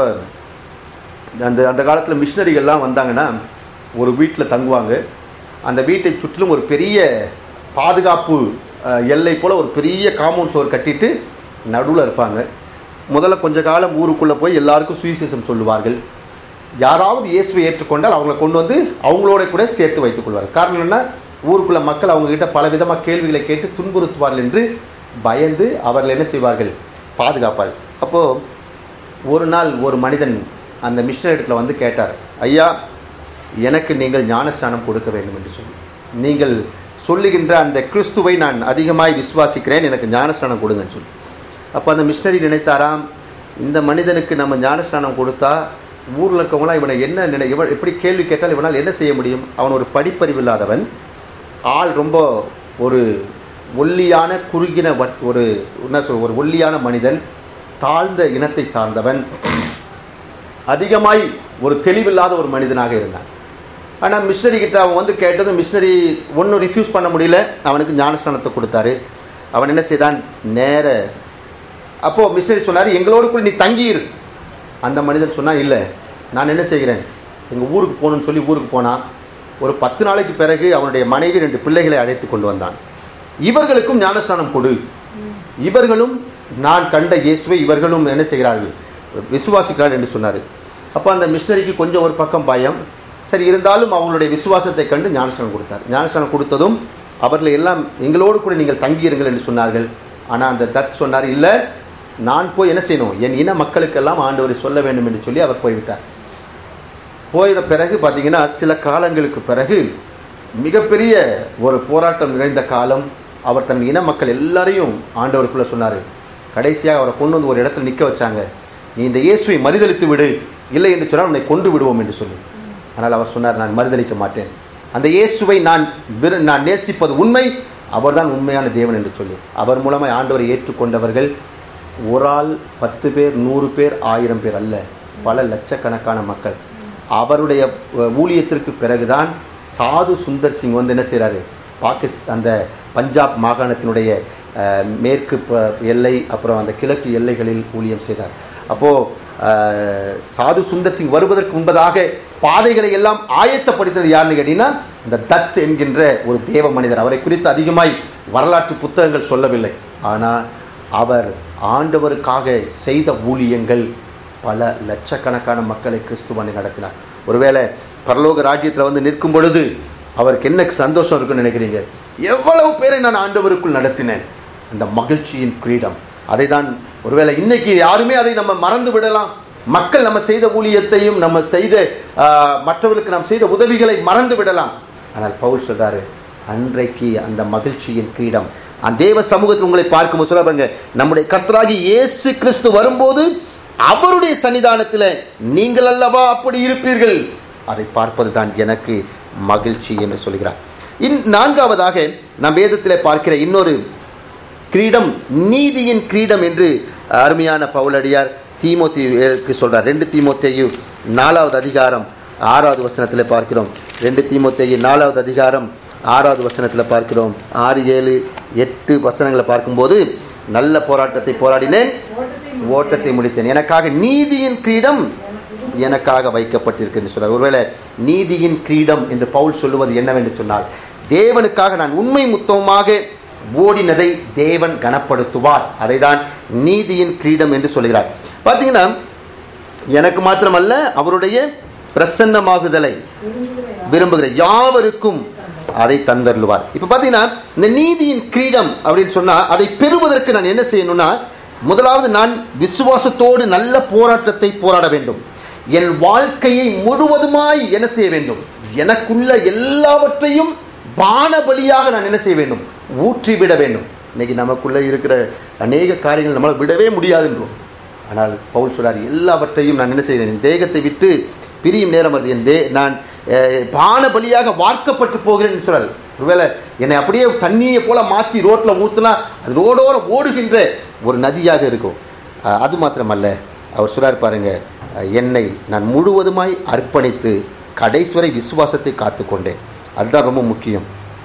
அந்த அந்த காலத்தில் மிஷினரிகள்லாம் வந்தாங்கன்னா ஒரு வீட்டில் தங்குவாங்க அந்த வீட்டை சுற்றிலும் ஒரு பெரிய பாதுகாப்பு அஹ், எல்லை போல ஒரு பெரிய காம்பவுண்ட் சுவர் கட்டிட்டு நடுவில் இருப்பாங்க முதல்ல கொஞ்ச காலம் ஊருக்குள்ளே போய் எல்லாருக்கும் சுவிசேஷம் சொல்லுவார்கள் யாராவது இயேசுவை ஏற்றுக்கொண்டால் அவங்களை கொண்டு வந்து அவங்களோட கூட சேர்த்து வைத்துக் கொள்வார்கள் காரணம் என்ன ஊருக்குள்ள மக்கள் அவங்க கிட்ட பல விதமாக கேள்விகளை கேட்டு துன்புறுத்துவார்கள் என்று பயந்து அவர்கள் என்ன செய்வார்கள் பாதுகாப்பார்கள் அப்போ ஒரு நாள் ஒரு மனிதன் அந்த மிஷினர் இடத்துல வந்து கேட்டார் ஐயா எனக்கு நீங்கள் ஞானஸ்நானம் கொடுக்க வேண்டும் என்று சொல்லி நீங்கள் சொல்லுகின்ற அந்த கிறிஸ்துவை நான் அதிகமாய் விசுவாசிக்கிறேன் எனக்கு ஞானஸ்நானம் கொடுங்கன்னு சொல்லி அப்போ அந்த மிஷினரி நினைத்தாராம் இந்த மனிதனுக்கு நம்ம ஞானஸ்நானம் கொடுத்தா ஊரில் இருக்கவங்களாம் இவனை என்ன நினை இவன் எப்படி கேள்வி கேட்டால் இவனால் என்ன செய்ய முடியும் அவன் ஒரு படிப்பறிவு இல்லாதவன் ஆள் ரொம்ப ஒரு ஒல்லியான குறுகின வட்- ஒரு என்ன சொல் ஒரு ஒல்லியான மனிதன் தாழ்ந்த இனத்தை சார்ந்தவன் அதிகமாய் ஒரு தெளிவில்லாத ஒரு மனிதனாக இருந்தான் ஆனால் மிஷினரி கிட்ட அவன் வந்து கேட்டதும் மிஷினரி ஒன்றும் ரிஃப்யூஸ் பண்ண முடியல அவனுக்கு ஞானஸ்நானத்தை கொடுத்தாரு அவன் என்ன செய்தான் நேர அப்போ மிஷினரி சொன்னார் எங்களோடு கூட நீ தங்கியிரு அந்த மனிதன் சொன்னான் இல்லை நான் என்ன செய்கிறேன் எங்கள் ஊருக்கு போகணும்னு சொல்லி ஊருக்கு போனான் ஒரு பத்து நாளைக்கு பிறகு அவனுடைய மனைவி ரெண்டு பிள்ளைகளை அழைத்து கொண்டு வந்தான் இவர்களுக்கும் ஞானஸ்நானம் கொடு இவர்களும் நான் கண்ட இயேசுவை இவர்களும் என்ன செய்கிறார்கள் விசுவாசிக்கிறார்கள் என்று சொன்னார் அப்போ அந்த மிஷினரிக்கு கொஞ்சம் ஒரு பக்கம் பயம் சரி இருந்தாலும் அவங்களுடைய விசுவாசத்தை கண்டு ஞானஸ்நானம் கொடுத்தார் ஞானஸ்நானம் கொடுத்ததும் அவர்கள் எல்லாம் எங்களோடு கூட நீங்கள் தங்கியிருங்கள் என்று சொன்னார்கள் ஆனால் அந்த தத் சொன்னார் இல்லை நான் போய் என்ன செய்யணும் என் இன மக்களுக்கெல்லாம் ஆண்டவரை சொல்ல வேண்டும் என்று சொல்லி அவர் போய்விட்டார் போயிட பிறகு பார்த்தீங்கன்னா சில காலங்களுக்கு பிறகு மிகப்பெரிய ஒரு போராட்டம் நிறைந்த காலம் அவர் தன் இன மக்கள் எல்லாரையும் ஆண்டவருக்குள்ள சொன்னார் கடைசியாக அவரை கொண்டு வந்து ஒரு இடத்துல நிற்க வச்சாங்க நீ இந்த இயேசுவை மறுதலித்து விடு இல்லை என்று சொன்னால் உன்னை கொண்டு விடுவோம் என்று சொல்லி ஆனால் அவர் சொன்னார் நான் மறுதலிக்க மாட்டேன் அந்த இயேசுவை நான் விரு- நான் நேசிப்பது உண்மை அவர்தான் உண்மையான தேவன் என்று சொல்லி அவர் மூலமாய் ஆண்டவரை ஏற்றுக்கொண்டவர்கள் ஒரு ஆள் பத்து பேர் நூறு பேர் ஆயிரம் பேர் அல்ல பல லட்சக்கணக்கான மக்கள் அவருடைய அஹ், ஊழியத்திற்கு பிறகுதான் சாது சுந்தர் சிங் வந்து என்ன செய்கிறாரு பாகிஸ்தான் அந்த பஞ்சாப் மாகாணத்தினுடைய அஹ், மேற்கு ப- எல்லை அப்புறம் அந்த கிழக்கு எல்லைகளில் ஊழியம் செய்தார் அப்போது சாது சுந்தர் சிங் வருவதற்கு முன்பதாக பாதைகளை எல்லாம் ஆயத்தப்படுத்தியது யாருன்னு கேட்டீங்கன்னா இந்த தத் என்கின்ற ஒரு தேவ மனிதர் அவரை குறித்து அதிகமாய் வரலாற்று புத்தகங்கள் சொல்லவில்லை ஆனால் அவர் ஆண்டவருக்காக செய்த ஊழியங்கள் பல லட்சக்கணக்கான மக்களை கிறிஸ்துவனை நடத்தினார் ஒருவேளை பரலோக ராஜ்யத்தில் வந்து நிற்கும் பொழுது அவருக்கு என்ன சந்தோஷம் இருக்குன்னு நினைக்கிறீங்க எவ்வளவு பேரை நான் ஆண்டவருக்குள் நடத்தினேன் அந்த மகிழ்ச்சியின் கிரீடம் அதை தான் ஒருவேளை இன்னைக்கு யாருமே அதை நம்ம மறந்து விடலாம் மக்கள் நம்ம செய்த ஊழியத்தையும் நம்ம செய்த ஆஹ், மற்றவர்களுக்கு நாம் செய்த உதவிகளை மறந்து விடலாம் ஆனால் பவுல் சொல்றாரு அன்றைக்கு அந்த மகிழ்ச்சியின் கிரீடம் அந்த தேவ சமூகத்தில் உங்களை பார்க்கும்போது சொல்ல பாருங்க நம்முடைய கர்த்தராகி இயேசு கிறிஸ்து வரும்போது அவருடைய சன்னிதானத்தில் நீங்கள் அல்லவா அப்படி இருப்பீர்கள் அதை பார்ப்பது தான் எனக்கு மகிழ்ச்சி என்று சொல்கிறார் இன் நான்காவதாக நாம் வேதத்திலே பார்க்கிற இன்னொரு கிரீடம் நீதியின் கிரீடம் என்று அருமையான பவுலடியார் தீமோத்தேயுக்கு சொல்றார் ரெண்டு தீமோத்தேயு நாலாவது அதிகாரம் ஆறாவது வசனத்தில் பார்க்கிறோம் ரெண்டு தீமோத்தேயு நாலாவது அதிகாரம் ஆறாவது வசனத்தில் பார்க்கிறோம் ஆறு ஏழு எட்டு வசனங்களை பார்க்கும்போது நல்ல போராட்டத்தை போராடினேன் ஓட்டத்தை ஓட்டத்தை முடித்தேன் எனக்காக நீதியின் கிரீடம் எனக்காக வைக்கப்பட்டிருக்கு என்று சொல்றார் ஒருவேளை நீதியின் கிரீடம் என்று பவுல் சொல்லுவது என்னவென்று சொன்னால் தேவனுக்காக நான் உண்மை முத்தமாக ஓடினதை தேவன் கனப்படுத்துவார் அதைதான் நீதியின் கிரீடம் என்று சொல்கிறார் பார்த்தீங்கன்னா எனக்கு மாத்திரமல்ல அவருடைய பிரசன்னமாகுதலை விரும்புகிற யாவருக்கும் அதை தந்தருளுவார் இப்ப பாத்தீங்கன்னா இந்த நீதியின் கிரீடம் அப்படின்னு சொன்னா அதை பெறுவதற்கு நான் என்ன செய்யணும்னா முதலாவது நான் விசுவாசத்தோடு நல்ல போராட்டத்தை போராட வேண்டும் என் வாழ்க்கையை முழுவதுமாய் என்ன செய்ய வேண்டும் எனக்குள்ள எல்லாவற்றையும் பானபலியாக நான் என்ன செய்ய வேண்டும் ஊற்றிவிட வேண்டும் இன்னைக்கு நமக்குள்ள இருக்கிற அநேக காரியங்கள் நம்மளால் விடவே முடியாதுன்றோம் ஆனால் பவுல் சொல்றார் எல்லாவற்றையும் நான் என்ன செய்கிறேன் என் தேகத்தை விட்டு பிரியும் நேரம் வருது என் தே நான் அஹ், பான பலியாக வார்க்கப்பட்டு போகிறேன் என்று சொல்றாரு ஒருவேளை என்னை அப்படியே தண்ணியை போல மாற்றி ரோட்டில் ஊத்துனா அது ரோடோரம் ஓடுகின்ற ஒரு நதியாக இருக்கும் அஹ், அது மாத்திரமல்ல அவர் சொல்றார் பாருங்க அஹ், என்னை நான் முழுவதுமாய் அர்ப்பணித்து கடைசி வரை விசுவாசத்தை காத்துக்கொண்டேன் அதுதான் ரொம்ப முக்கியம்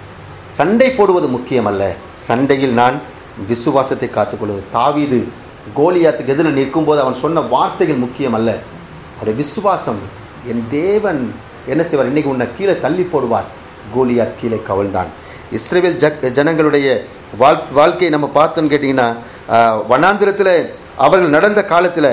சண்டை போடுவது முக்கியம் அல்ல சண்டையில் நான் விசுவாசத்தை காத்துக்கொள்வது தாவீது கோலியாத்துக்கு எதிரில் நிற்கும்போது அவன் சொன்ன வார்த்தைகள் முக்கியம் அல்ல அவருடைய விசுவாசம் என் தேவன் என்ன செய்வார் இன்னைக்கு உன்னை கீழே தள்ளி போடுவார் கோலியாத் கீழே கவிழ்ந்தான் இஸ்ரேல் ஜக் ஜனங்களுடைய வாழ் வாழ்க்கையை நம்ம பார்த்தோம்னு கேட்டிங்கன்னா ஆஹ், வனாந்திரத்தில் அவர்கள் நடந்த காலத்தில்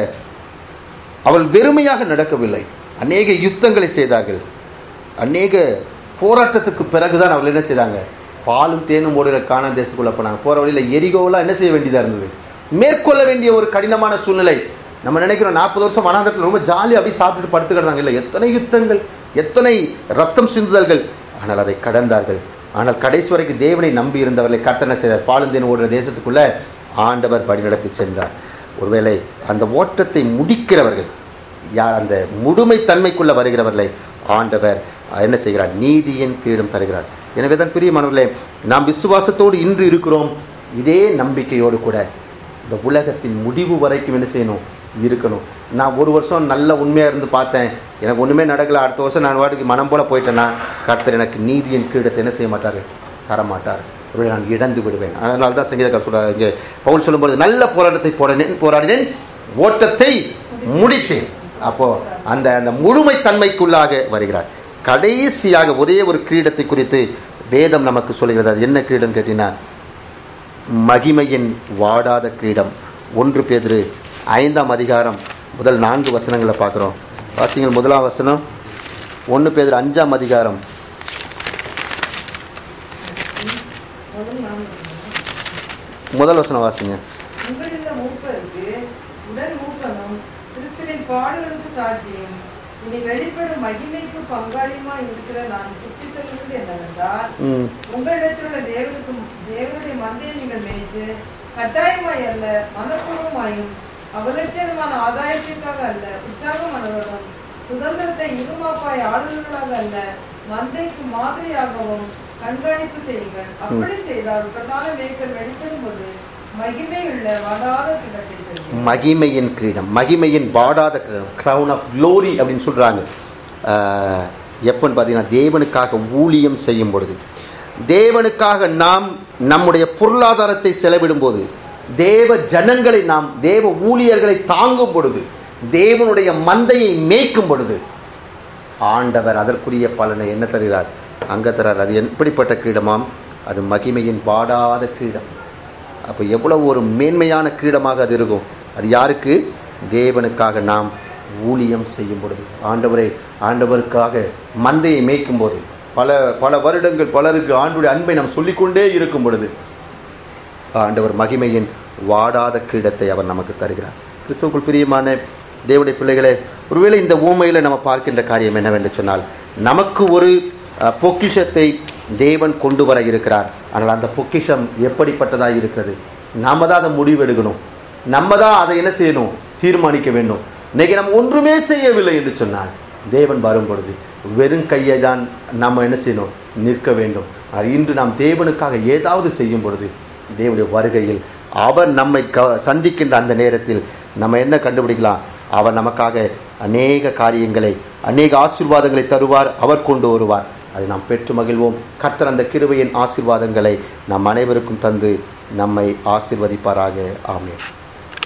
அவள் வெறுமையாக நடக்கவில்லை அநேக யுத்தங்களை செய்தார்கள் அநேக போராட்டத்துக்கு பிறகுதான் அவர்கள் என்ன செய்தாங்க பாலும் தேனும் ஓடுகிற காண தேசத்துக்குள்ள போனாங்க போற வழியில் எரிகோவெல்லாம் என்ன செய்ய வேண்டியதா இருந்தது மேற்கொள்ள வேண்டிய ஒரு கடினமான சூழ்நிலை நம்ம நினைக்கிறோம் நாற்பது வருஷம் வனாந்தரத்தில் ரொம்ப ஜாலியாக அப்படியே சாப்பிட்டுட்டு படுத்து கிடந்தாங்க இல்லை எத்தனை யுத்தங்கள் எத்தனை ரத்தம் சிந்துதல்கள் ஆனால் அதை கடந்தார்கள் ஆனால் கடைசி வரைக்கும் தேவனை நம்பி இருந்தவர்களை கர்த்தனை செய்தார் பாலுந்தேன் ஓடுற தேசத்துக்குள்ள ஆண்டவர் வழிநடத்தி சென்றார் ஒருவேளை அந்த ஓட்டத்தை முடிக்கிறவர்கள் யார் அந்த முழுமை தன்மைக்குள்ள வருகிறவர்களை ஆண்டவர் என்ன செய்கிறார் நீதியின் கீழும் தருகிறார் எனவே தான் பிரியமானவர்களே நாம் விசுவாசத்தோடு இன்று இருக்கிறோம் இதே நம்பிக்கையோடு கூட இந்த உலகத்தின் முடிவு வரைக்கும் என்ன செய்யணும் இருக்கணும் நான் ஒரு வருஷம் நல்ல உண்மையாக இருந்து பார்த்தேன் எனக்கு ஒன்றுமே நடக்கல அடுத்த வருஷம் நான் வாட்டுக்கு மனம் போல போயிட்டேன்னா கர்த்தர் எனக்கு நீதியின் கீழத்தை என்ன செய்ய மாட்டார் தரமாட்டார் ஒருவேளை நான் இழந்து விடுவேன் அதனால தான் சங்கீதக்காரர் சொல்றாரு இங்கே பவுல் சொல்லும்போது நல்ல போராட்டத்தை போராடினேன் போராடினேன் ஓட்டத்தை முடித்தேன் அப்போ அந்த அந்த முழுமை தன்மைக்குள்ளாக வருகிறார் கடைசியாக ஒரே ஒரு கிரீடத்தை குறித்து வேதம் நமக்கு சொல்கிறது அது என்ன கிரீடம் கேட்டீங்கன்னா மகிமையின் வாடாத கிரீடம் ஒன்று பேதிரு ஐந்தாம் அதிகாரம் முதல் நான்கு வசனங்களை பார்க்குறோம் பார்த்தீங்கன்னா முதலாம் வசனம் ஒன்று பேதிரு அஞ்சாம் அதிகாரம் முதல் நான் முதல் வசனம் வாசிங்க உங்களில் மூப்பருக்கு உடல் மூப்பனும் கிறிஸ்துவின் பாடுகளுக்கு சாட்சியும் இனி வெளிப்படும் மகிமைக்கு பங்காளியுமா இருக்கிற நான் சுற்றி சொல்வது என்னவென்றால் ம் உங்களிடத்தில் உள்ள தேவனுக்கு தேவனுடைய மந்தையை நீங்கள் மேய்த்து கட்டாயமாய் அல்ல மனப்பூர்வமாயும் அவலட்சணமான ஆதாயத்திற்காக அல்ல உற்சாகமானவரும் சுதந்திரத்தை இருமாப்பாய் ஆளுநர்களாக அல்ல மந்தைக்கு மாதிரியாகவும் கண்காணிப்பு செய்யுங்கள் அப்படி செய்தால் பிரதான மேய்ச்சல் வெளிப்படும் போது மகிமையுள்ள வடாத கிடத்தை பெறுவீர்கள். மகிமையின் கிரீடம் மகிமையின் வாடாத கிரீடம் crown ஆஃப் glory அப்படின்னு சொல்கிறாங்க எப்போன்னு பார்த்தீங்கன்னா தேவனுக்காக ஊழியம் செய்யும் பொழுது தேவனுக்காக நாம் நம்முடைய பொருளாதாரத்தை செலவிடும் போது தேவ ஜனங்களை நாம் தேவ ஊழியர்களை தாங்கும் பொழுது தேவனுடைய மந்தையை மேய்க்கும் பொழுது ஆண்டவர் அதற்குரிய பலனை என்ன தருகிறார் அங்க தரார் அது எப்படிப்பட்ட கிரீடமாம் அது மகிமையின் வாடாத கிரீடம் அப்போ எவ்வளவு ஒரு மேன்மையான கிரீடமாக அது இருக்கும் அது யாருக்கு தேவனுக்காக நாம் ஊழியம் செய்யும் பொழுது ஆண்டவரை ஆண்டவருக்காக மந்தையை மேய்க்கும் போது பல பல வருடங்கள் பலருக்கு ஆண்டுடைய அன்பை நாம் சொல்லிக்கொண்டே இருக்கும் பொழுது ஆண்டவர் மகிமையின் வாடாத கிரீடத்தை அவர் நமக்கு தருகிறார் கிறிஸ்துவுக்குள் பிரியமான தேவனுடைய பிள்ளைகளே ஒருவேளை இந்த ஊமையில் நம்ம பார்க்கின்ற காரியம் என்னவென்று சொன்னால் நமக்கு ஒரு அஹ், பொக்கிஷத்தை தேவன் கொண்டு வர இருக்கிறார் ஆனால் அந்த பொக்கிஷம் எப்படிப்பட்டதாக இருக்கிறது நாம தான் அதை முடிவெடுக்கணும் நம்ம தான் அதை என்ன செய்யணும் தீர்மானிக்க வேண்டும் இன்னைக்கு நம்ம ஒன்றுமே செய்யவில்லை என்று சொன்னால் தேவன் வரும் பொழுது வெறும் கையை தான் நாம் என்ன செய்யணும் நிற்க வேண்டும் ஆனால் இன்று நாம் தேவனுக்காக ஏதாவது செய்யும் பொழுது தேவனுடைய வருகையில் அவர் நம்மை க சந்திக்கின்ற அந்த நேரத்தில் நம்ம என்ன கண்டுபிடிக்கலாம் அவர் நமக்காக அநேக காரியங்களை அநேக ஆசீர்வாதங்களை தருவார் அவர் கொண்டு வருவார் அதை நாம் பெற்று மகிழ்வோம் கர்த்தர் அந்த கிருபையின் ஆசீர்வாதங்களை நம் அனைவருக்கும் தந்து நம்மை ஆசீர்வதிப்பாராக ஆமென்